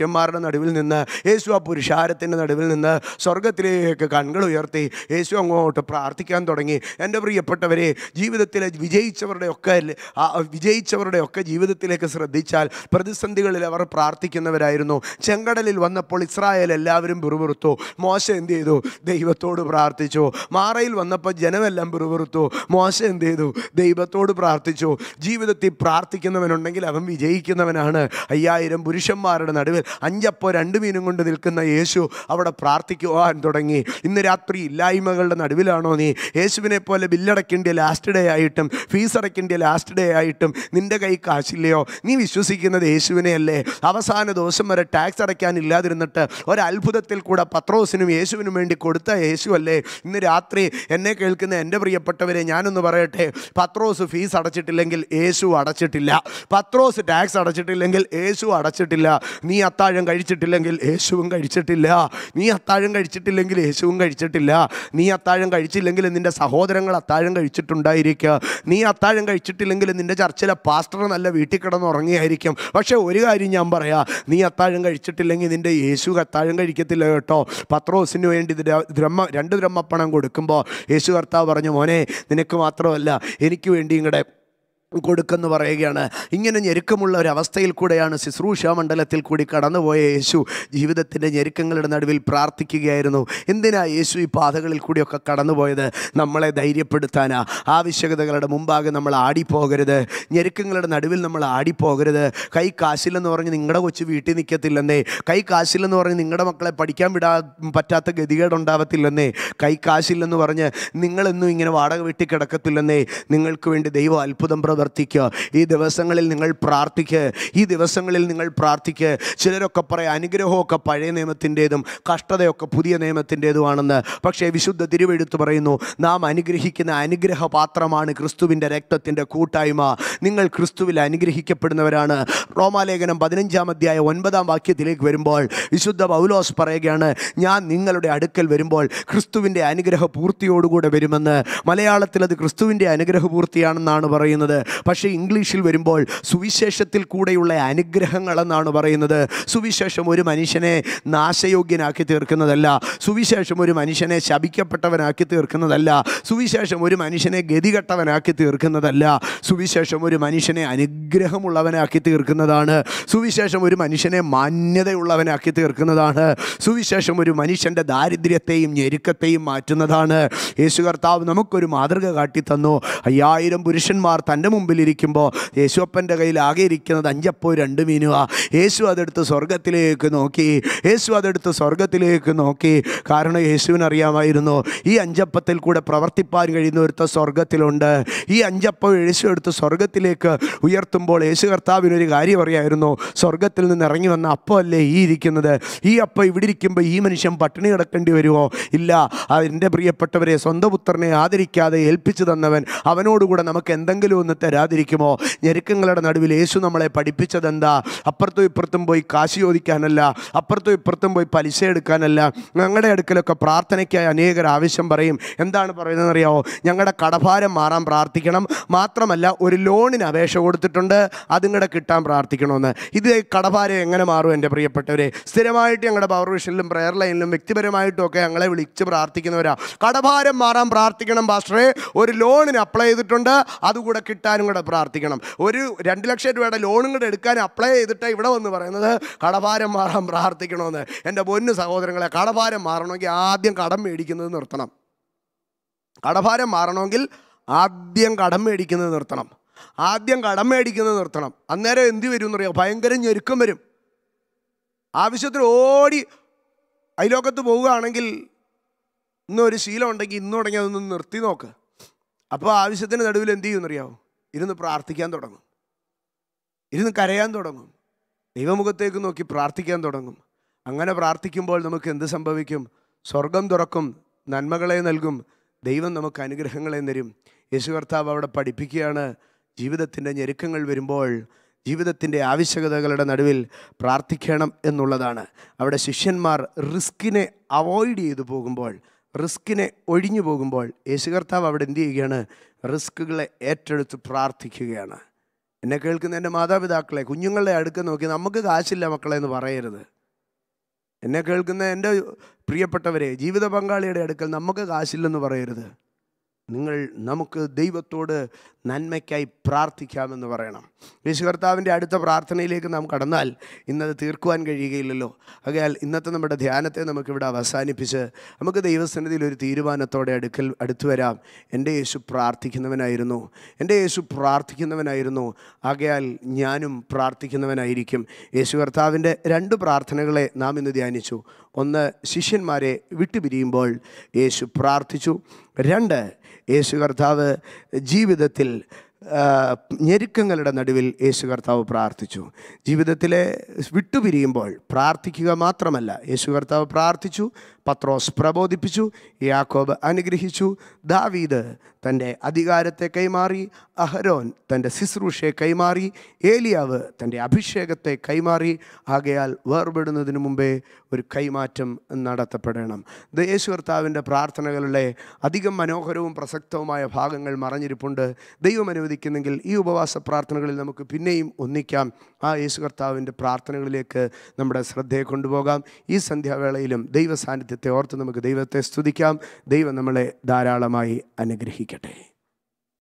നടുവിൽ നിന്ന് യേശു ആ പുരുഷാരത്തിൻ്റെ നടുവിൽ നിന്ന് സ്വർഗത്തിലേക്ക് കണ്ണുകൾ ഉയർത്തി യേശു അങ്ങോട്ട് പ്രാർത്ഥിക്കാൻ തുടങ്ങി എൻ്റെ പ്രിയപ്പെട്ടവരെ ജീവിതത്തിലെ വിജയിച്ചവരുടെ ഒക്കെ ആ വിജയിച്ചവരുടെ ഒക്കെ ജീവിതത്തിലേക്ക് ശ്രദ്ധിച്ചാൽ പ്രതിസന്ധികളിൽ അവർ പ്രാർത്ഥിക്കുന്നവരായിരുന്നു ചെങ്കടലിൽ വന്നപ്പോൾ ഇസ്രായേൽ എല്ലാവരും പിറുപിറുത്തു മോശ എന്ത് ചെയ്തു ദൈവത്തോട് പ്രാർത്ഥിച്ചു മാറയിൽ വന്നപ്പോൾ ജനമെല്ലാം പിറുപിറുത്തു മോശ എന്ത് ചെയ്തു ദൈവത്തോട് പ്രാർത്ഥിച്ചു ജീവിതത്തിൽ പ്രാർത്ഥിക്കുന്നവനുണ്ടെങ്കിൽ അവൻ വിജയിക്കുന്നവനാണ് അയ്യായിരം പുരുഷന്മാരുടെ നടുവിൽ അഞ്ചപ്പോ രണ്ട് മീനും കൊണ്ട് നിൽക്കുന്ന യേശു അവിടെ പ്രാർത്ഥിക്കുവാൻ തുടങ്ങി ഇന്ന് രാത്രി ഇല്ലായ്മകളുടെ നടുവിലാണോ നീ യേശുവിനെ പോലെ ബില്ലടയ്ക്കേണ്ട ലാസ്റ്റ് ഡേ ആയിട്ടും ഫീസ് അടയ്ക്കേണ്ട ലാസ്റ്റ് ഡേ ആയിട്ടും നിന്റെ കൈ കാശില്ലയോ നീ വിശ്വസിക്കുന്നത് യേശുവിനെയല്ലേ അവസാന ദിവസം വരെ ടാക്സ് അടയ്ക്കാൻ ഇല്ലാതിരുന്നിട്ട് ഒരത്ഭുതത്തിൽ കൂടെ പത്രോസിനും യേശുവിനും വേണ്ടി കൊടുത്ത യേശുവല്ലേ ഇന്ന് രാത്രി എന്നെ കേൾക്കുന്ന എൻ്റെ പ്രിയപ്പെട്ടവരെ ഞാനൊന്ന് പറയട്ടെ പത്രോസ് ഫീസ് അടച്ചിട്ടില്ലെങ്കിൽ യേശു അടച്ചിട്ടില്ല പത്രോസ് ടാക്സ് അടച്ചിട്ടില്ലെങ്കിൽ യേശു അടച്ചിട്ടില്ല നീ അത്താഴം കഴിച്ചിട്ടില്ലെങ്കിൽ യേശുവും കഴിച്ചിട്ടില്ല നീ അത്താഴം കഴിച്ചിട്ടില്ലെങ്കിൽ യേശുവും കഴിച്ചിട്ടില്ല നീ അത്താഴം കഴിച്ചില്ലെങ്കിൽ നിൻ്റെ സഹോദരങ്ങൾ അത്താഴം കഴിച്ചിട്ടുണ്ടായിരിക്കുക നീ അത്താഴം കഴിച്ചിട്ടില്ലെങ്കിൽ നിൻ്റെ ചർച്ചിലെ പാസ്റ്റർ നല്ല വീട്ടിൽ കിടന്ന് ഉറങ്ങിയായിരിക്കും പക്ഷേ ഒരു കാര്യം ഞാൻ പറയാം നീ അത്താഴം കഴിച്ചിട്ടില്ലെങ്കിൽ നിൻ്റെ യേശു അത്താഴം കഴിക്കത്തില്ല കേട്ടോ പത്രോസിന് വേണ്ടി ദ്ര- ദ്രഹ്മ രണ്ട് ദ്രഹ്മപ്പണം കൊടുക്കുമ്പോൾ യേശു കർത്താവ് പറഞ്ഞു മോനെ നിനക്ക് മാത്രമല്ല എനിക്ക് വേണ്ടി ഇങ്ങടെ കൊടുക്കെന്ന് പറയുകയാണ് ഇങ്ങനെ ഞെരുക്കമുള്ള ഒരു അവസ്ഥയിൽ കൂടെയാണ് ശുശ്രൂഷ മണ്ഡലത്തിൽ കൂടി കടന്നുപോയ യേശു ജീവിതത്തിൻ്റെ ഞെരുക്കങ്ങളുടെ നടുവിൽ പ്രാർത്ഥിക്കുകയായിരുന്നു എന്തിനാ യേശു ഈ പാതകളിൽ കൂടിയൊക്കെ കടന്നുപോയത് നമ്മളെ ധൈര്യപ്പെടുത്താനാ ആവശ്യകതകളുടെ മുമ്പാകെ നമ്മൾ ആടിപ്പോകരുത് ഞെരുക്കങ്ങളുടെ നടുവിൽ നമ്മൾ ആടിപ്പോകരുത് കൈ കാശില്ലെന്ന് പറഞ്ഞ് നിങ്ങളുടെ കൊച്ചു വീട്ടിൽ നിൽക്കത്തില്ലെന്നേ കൈ കാശില്ലെന്ന് പറഞ്ഞ് നിങ്ങളുടെ മക്കളെ പഠിക്കാൻ വിടാൻ പറ്റാത്ത ഗതികേടുണ്ടാവത്തില്ലെന്നേ കൈ കാശില്ലെന്ന് പറഞ്ഞ് നിങ്ങളെന്നും ഇങ്ങനെ വാടക വീട്ടിൽ കിടക്കത്തില്ലെന്നേ നിങ്ങൾക്ക് വേണ്ടി ദൈവം അത്ഭുതം പ്രവർത്തിക്കുക ഈ ദിവസങ്ങളിൽ നിങ്ങൾ പ്രാർത്ഥിക്കുക ഈ ദിവസങ്ങളിൽ നിങ്ങൾ പ്രാർത്ഥിക്കുക ചിലരൊക്കെ പറയാം അനുഗ്രഹമൊക്കെ പഴയ നിയമത്തിൻ്റെതും കഷ്ടതയൊക്കെ പുതിയ നിയമത്തിൻ്റെതുമാണെന്ന് പക്ഷേ വിശുദ്ധ തിരുവെഴുത്ത് പറയുന്നു നാം അനുഗ്രഹിക്കുന്ന അനുഗ്രഹപാത്രമാണ് ക്രിസ്തുവിൻ്റെ രക്തത്തിൻ്റെ കൂട്ടായ്മ നിങ്ങൾ ക്രിസ്തുവിൽ അനുഗ്രഹിക്കപ്പെടുന്നവരാണ് റോമാലേഖനം പതിനഞ്ചാം അധ്യായ ഒൻപതാം വാക്യത്തിലേക്ക് വരുമ്പോൾ വിശുദ്ധ പൗലോസ് പറയുകയാണ് ഞാൻ നിങ്ങളുടെ അടുക്കൽ വരുമ്പോൾ ക്രിസ്തുവിൻ്റെ അനുഗ്രഹ പൂർത്തിയോടുകൂടെ വരുമെന്ന് മലയാളത്തിൽ അത് ക്രിസ്തുവിൻ്റെ അനുഗ്രഹ പൂർത്തിയാണെന്നാണ് പറയുന്നത് പക്ഷേ ഇംഗ്ലീഷിൽ വരുമ്പോൾ സുവിശേഷത്തിൽ കൂടെയുള്ള അനുഗ്രഹങ്ങളെന്നാണ് പറയുന്നത് സുവിശേഷം ഒരു മനുഷ്യനെ നാശയോഗ്യനാക്കി തീർക്കുന്നതല്ല സുവിശേഷം ഒരു മനുഷ്യനെ ശപിക്കപ്പെട്ടവനാക്കി തീർക്കുന്നതല്ല സുവിശേഷം ഒരു മനുഷ്യനെ ഗതികെട്ടവനാക്കി തീർക്കുന്നതല്ല സുവിശേഷം ഒരു മനുഷ്യനെ അനുഗ്രഹമുള്ളവനാക്കി തീർക്കുന്നതാണ് സുവിശേഷം ഒരു മനുഷ്യനെ മാന്യതയുള്ളവനാക്കി തീർക്കുന്നതാണ് സുവിശേഷം ഒരു മനുഷ്യൻ്റെ ദാരിദ്ര്യത്തെയും ഞെരുക്കത്തെയും മാറ്റുന്നതാണ് യേശു കർത്താവ് നമുക്കൊരു മാതൃക കാട്ടിത്തന്നു അയ്യായിരം പുരുഷന്മാർ തൻ്റെ മുമ്പിലിരിക്കുമ്പോൾ യേശുപ്പൻ്റെ കയ്യിൽ ആകെ ഇരിക്കുന്നത് അഞ്ചപ്പോ രണ്ട് മീനുക യേശു അതെടുത്ത് സ്വർഗത്തിലേക്ക് നോക്കി യേശു അതെടുത്ത് സ്വർഗത്തിലേക്ക് നോക്കി കാരണം യേശുവിനറിയാമായിരുന്നു ഈ അഞ്ചപ്പത്തിൽ കൂടെ പ്രവർത്തിപ്പാൻ കഴിയുന്ന ഒരുത്ത സ്വർഗത്തിലുണ്ട് ഈ അഞ്ചപ്പം യേശു എടുത്ത് സ്വർഗത്തിലേക്ക് ഉയർത്തുമ്പോൾ യേശു കർത്താവിനൊരു കാര്യം അറിയായിരുന്നു സ്വർഗത്തിൽ നിന്ന് ഇറങ്ങി വന്ന അപ്പം അല്ലേ ഈ ഇരിക്കുന്നത് ഈ അപ്പം ഇവിടെ ഇരിക്കുമ്പോൾ ഈ മനുഷ്യൻ പട്ടിണി കിടക്കേണ്ടി വരുമോ ഇല്ല എൻ്റെ പ്രിയപ്പെട്ടവരെ സ്വന്തം പുത്രനെ ആദരിക്കാതെ ഏൽപ്പിച്ചു തന്നവൻ അവനോടുകൂടെ നമുക്ക് എന്തെങ്കിലും ഒന്ന് തരാതിരിക്കുമോ ഞെരുക്കങ്ങളുടെ നടുവിൽ യേശു നമ്മളെ പഠിപ്പിച്ചത് എന്താ അപ്പുറത്തും ഇപ്പുറത്തും പോയി കാശ് ചോദിക്കാനല്ല അപ്പുറത്തും ഇപ്പുറത്തും പോയി പലിശ എടുക്കാനല്ല ഞങ്ങളുടെ അടുക്കലൊക്കെ പ്രാർത്ഥനയ്ക്കായി അനേകർ ആവശ്യം പറയും എന്താണ് പറയുന്നതെന്ന് അറിയാമോ ഞങ്ങളുടെ കടഭാരം മാറാൻ പ്രാർത്ഥിക്കണം മാത്രമല്ല ഒരു ലോണിന് അപേക്ഷ കൊടുത്തിട്ടുണ്ട് അതും കൂടെ കിട്ടാൻ പ്രാർത്ഥിക്കണമെന്ന് ഇത് കടഭാരം എങ്ങനെ മാറും എൻ്റെ പ്രിയപ്പെട്ടവരെ സ്ഥിരമായിട്ട് ഞങ്ങളുടെ പവർ വിഷനിലും പ്രെയർ ലൈനിലും വ്യക്തിപരമായിട്ടും ഒക്കെ ഞങ്ങളെ വിളിച്ച് പ്രാർത്ഥിക്കുന്നവരാ കടഭാരം മാറാൻ പ്രാർത്ഥിക്കണം പാസ്റ്ററെ ഒരു ലോണിന് അപ്ലൈ ചെയ്തിട്ടുണ്ട് അതുകൂടെ കിട്ടാനും കൂടെ പ്രാർത്ഥിക്കണം ഒരു രണ്ട് ലക്ഷം രൂപയുടെ ലോണും കൂടെ എടുക്കാൻ അപ്ലൈ ചെയ്തിട്ട് ഇവിടെ വന്ന് പറയുന്നത് കടഭാരം മാറാൻ പ്രാർത്ഥിക്കണമെന്ന് എൻ്റെ പൊന്നു സഹോദരങ്ങളെ കടഭാരം മാറണമെങ്കിൽ ആദ്യം കടം മേടിക്കുന്നത് നിർത്തണം കടഭാരം മാറണമെങ്കിൽ ആദ്യം കടം മേടിക്കുന്നത് നിർത്തണം ആദ്യം കടം മേടിക്കുന്നത് നിർത്തണം അന്നേരം എന്ത് വരും എന്നറിയാം ഭയങ്കര ഞെരുക്കം വരും ആവശ്യത്തിന് ഓടി അയലോക്കത്ത് പോവുകയാണെങ്കിൽ ഇന്നൊരു ശീലം ഉണ്ടെങ്കിൽ ഇന്ന് തുടങ്ങി അതൊന്ന് നിർത്തി നോക്ക് അപ്പോൾ ആവശ്യത്തിന് നടുവിൽ എന്ത് ചെയ്യുമെന്നറിയാമോ ഇരുന്ന് പ്രാർത്ഥിക്കാൻ തുടങ്ങും ഇരുന്ന് കരയാൻ തുടങ്ങും ദൈവമുഖത്തേക്ക് നോക്കി പ്രാർത്ഥിക്കാൻ തുടങ്ങും അങ്ങനെ പ്രാർത്ഥിക്കുമ്പോൾ നമുക്ക് എന്ത് സംഭവിക്കും സ്വർഗം തുറക്കും നന്മകളെ നൽകും ദൈവം നമുക്ക് അനുഗ്രഹങ്ങളെ തരും യേശു കർത്താവ് അവിടെ പഠിപ്പിക്കുകയാണ് ജീവിതത്തിൻ്റെ ഞെരുക്കങ്ങൾ വരുമ്പോൾ ജീവിതത്തിൻ്റെ ആവശ്യകതകളുടെ നടുവിൽ പ്രാർത്ഥിക്കണം എന്നുള്ളതാണ് അവിടെ ശിഷ്യന്മാർ റിസ്കിനെ അവോയ്ഡ് ചെയ്തു പോകുമ്പോൾ റിസ്കിനെ ഒഴിഞ്ഞു പോകുമ്പോൾ യേശു കർത്താവ് അവിടെ എന്ത് ചെയ്യുകയാണ് റിസ്കുകളെ ഏറ്റെടുത്ത് പ്രാർത്ഥിക്കുകയാണ് എന്നെ കേൾക്കുന്ന എൻ്റെ മാതാപിതാക്കളെ കുഞ്ഞുങ്ങളുടെ അടുക്ക നോക്കി നമുക്ക് കാശില്ല മക്കളെ എന്ന് പറയരുത് എന്നെ കേൾക്കുന്ന എൻ്റെ പ്രിയപ്പെട്ടവരെ ജീവിത പങ്കാളിയുടെ അടുക്കൽ നമുക്ക് കാശില്ലെന്ന് പറയരുത് നിങ്ങൾ നമുക്ക് ദൈവത്തോട് നന്മയ്ക്കായി പ്രാർത്ഥിക്കാമെന്ന് പറയണം യേശു കർത്താവിൻ്റെ അടുത്ത പ്രാർത്ഥനയിലേക്ക് നാം കടന്നാൽ ഇന്നത് തീർക്കുവാൻ കഴിയുകയില്ലല്ലോ ആകയാൽ ഇന്നത്തെ നമ്മുടെ ധ്യാനത്തെ നമുക്കിവിടെ അവസാനിപ്പിച്ച് നമുക്ക് ദൈവസന്നിധിയിൽ ഒരു തീരുമാനത്തോടെ അടുക്കൽ അടുത്തു വരാം എൻ്റെ യേശു പ്രാർത്ഥിക്കുന്നവനായിരുന്നു എൻ്റെ യേശു പ്രാർത്ഥിക്കുന്നവനായിരുന്നു ആകയാൽ ഞാനും പ്രാർത്ഥിക്കുന്നവനായിരിക്കും യേശു കർത്താവിൻ്റെ രണ്ട് പ്രാർത്ഥനകളെ നാം ഇന്ന് ധ്യാനിച്ചു ഒന്ന് ശിഷ്യന്മാരെ വിട്ടുപിരിയുമ്പോൾ യേശു പ്രാർത്ഥിച്ചു രണ്ട് യേശു കർത്താവ് ജീവിതത്തിൽ ആ, ഞെരുക്കങ്ങളുടെ നടുവിൽ യേശു കർത്താവ് പ്രാർത്ഥിച്ചു ജീവിതത്തിലെ വിട്ടുപിരിയുമ്പോൾ പ്രാർത്ഥിക്കുക മാത്രമല്ല യേശു കർത്താവ് പ്രാർത്ഥിച്ചു പത്രോസ് പ്രബോധിപ്പിച്ചു യാക്കോബ് അനുഗ്രഹിച്ചു ദാവീദ് തൻ്റെ അധികാരത്തെ കൈമാറി അഹരോൻ തൻ്റെ ശുശ്രൂഷയെ കൈമാറി ഏലിയാവ് തൻ്റെ അഭിഷേകത്തെ കൈമാറി ആകയാൽ വേർപെടുന്നതിന് മുമ്പേ ഒരു കൈമാറ്റം നടത്തപ്പെടണം ഇത് യേശു കർത്താവിൻ്റെ പ്രാർത്ഥനകളുടെ അധികം മനോഹരവും പ്രസക്തവുമായ ഭാഗങ്ങൾ മറഞ്ഞിരിപ്പുണ്ട് ദൈവം അനുവദിക്കുന്നെങ്കിൽ ഈ ഉപവാസ പ്രാർത്ഥനകളിൽ നമുക്ക് പിന്നെയും ഒന്നിക്കാം ആ യേശു കർത്താവിൻ്റെ പ്രാർത്ഥനകളിലേക്ക് നമ്മുടെ ശ്രദ്ധയെ കൊണ്ടുപോകാം ഈ സന്ധ്യാവേളയിലും ദൈവ സാന്നിധ്യത്തെ ഓർത്ത് നമുക്ക് ദൈവത്തെ സ്തുതിക്കാം ദൈവം നമ്മളെ ധാരാളമായി അനുഗ്രഹിക്കട്ടെ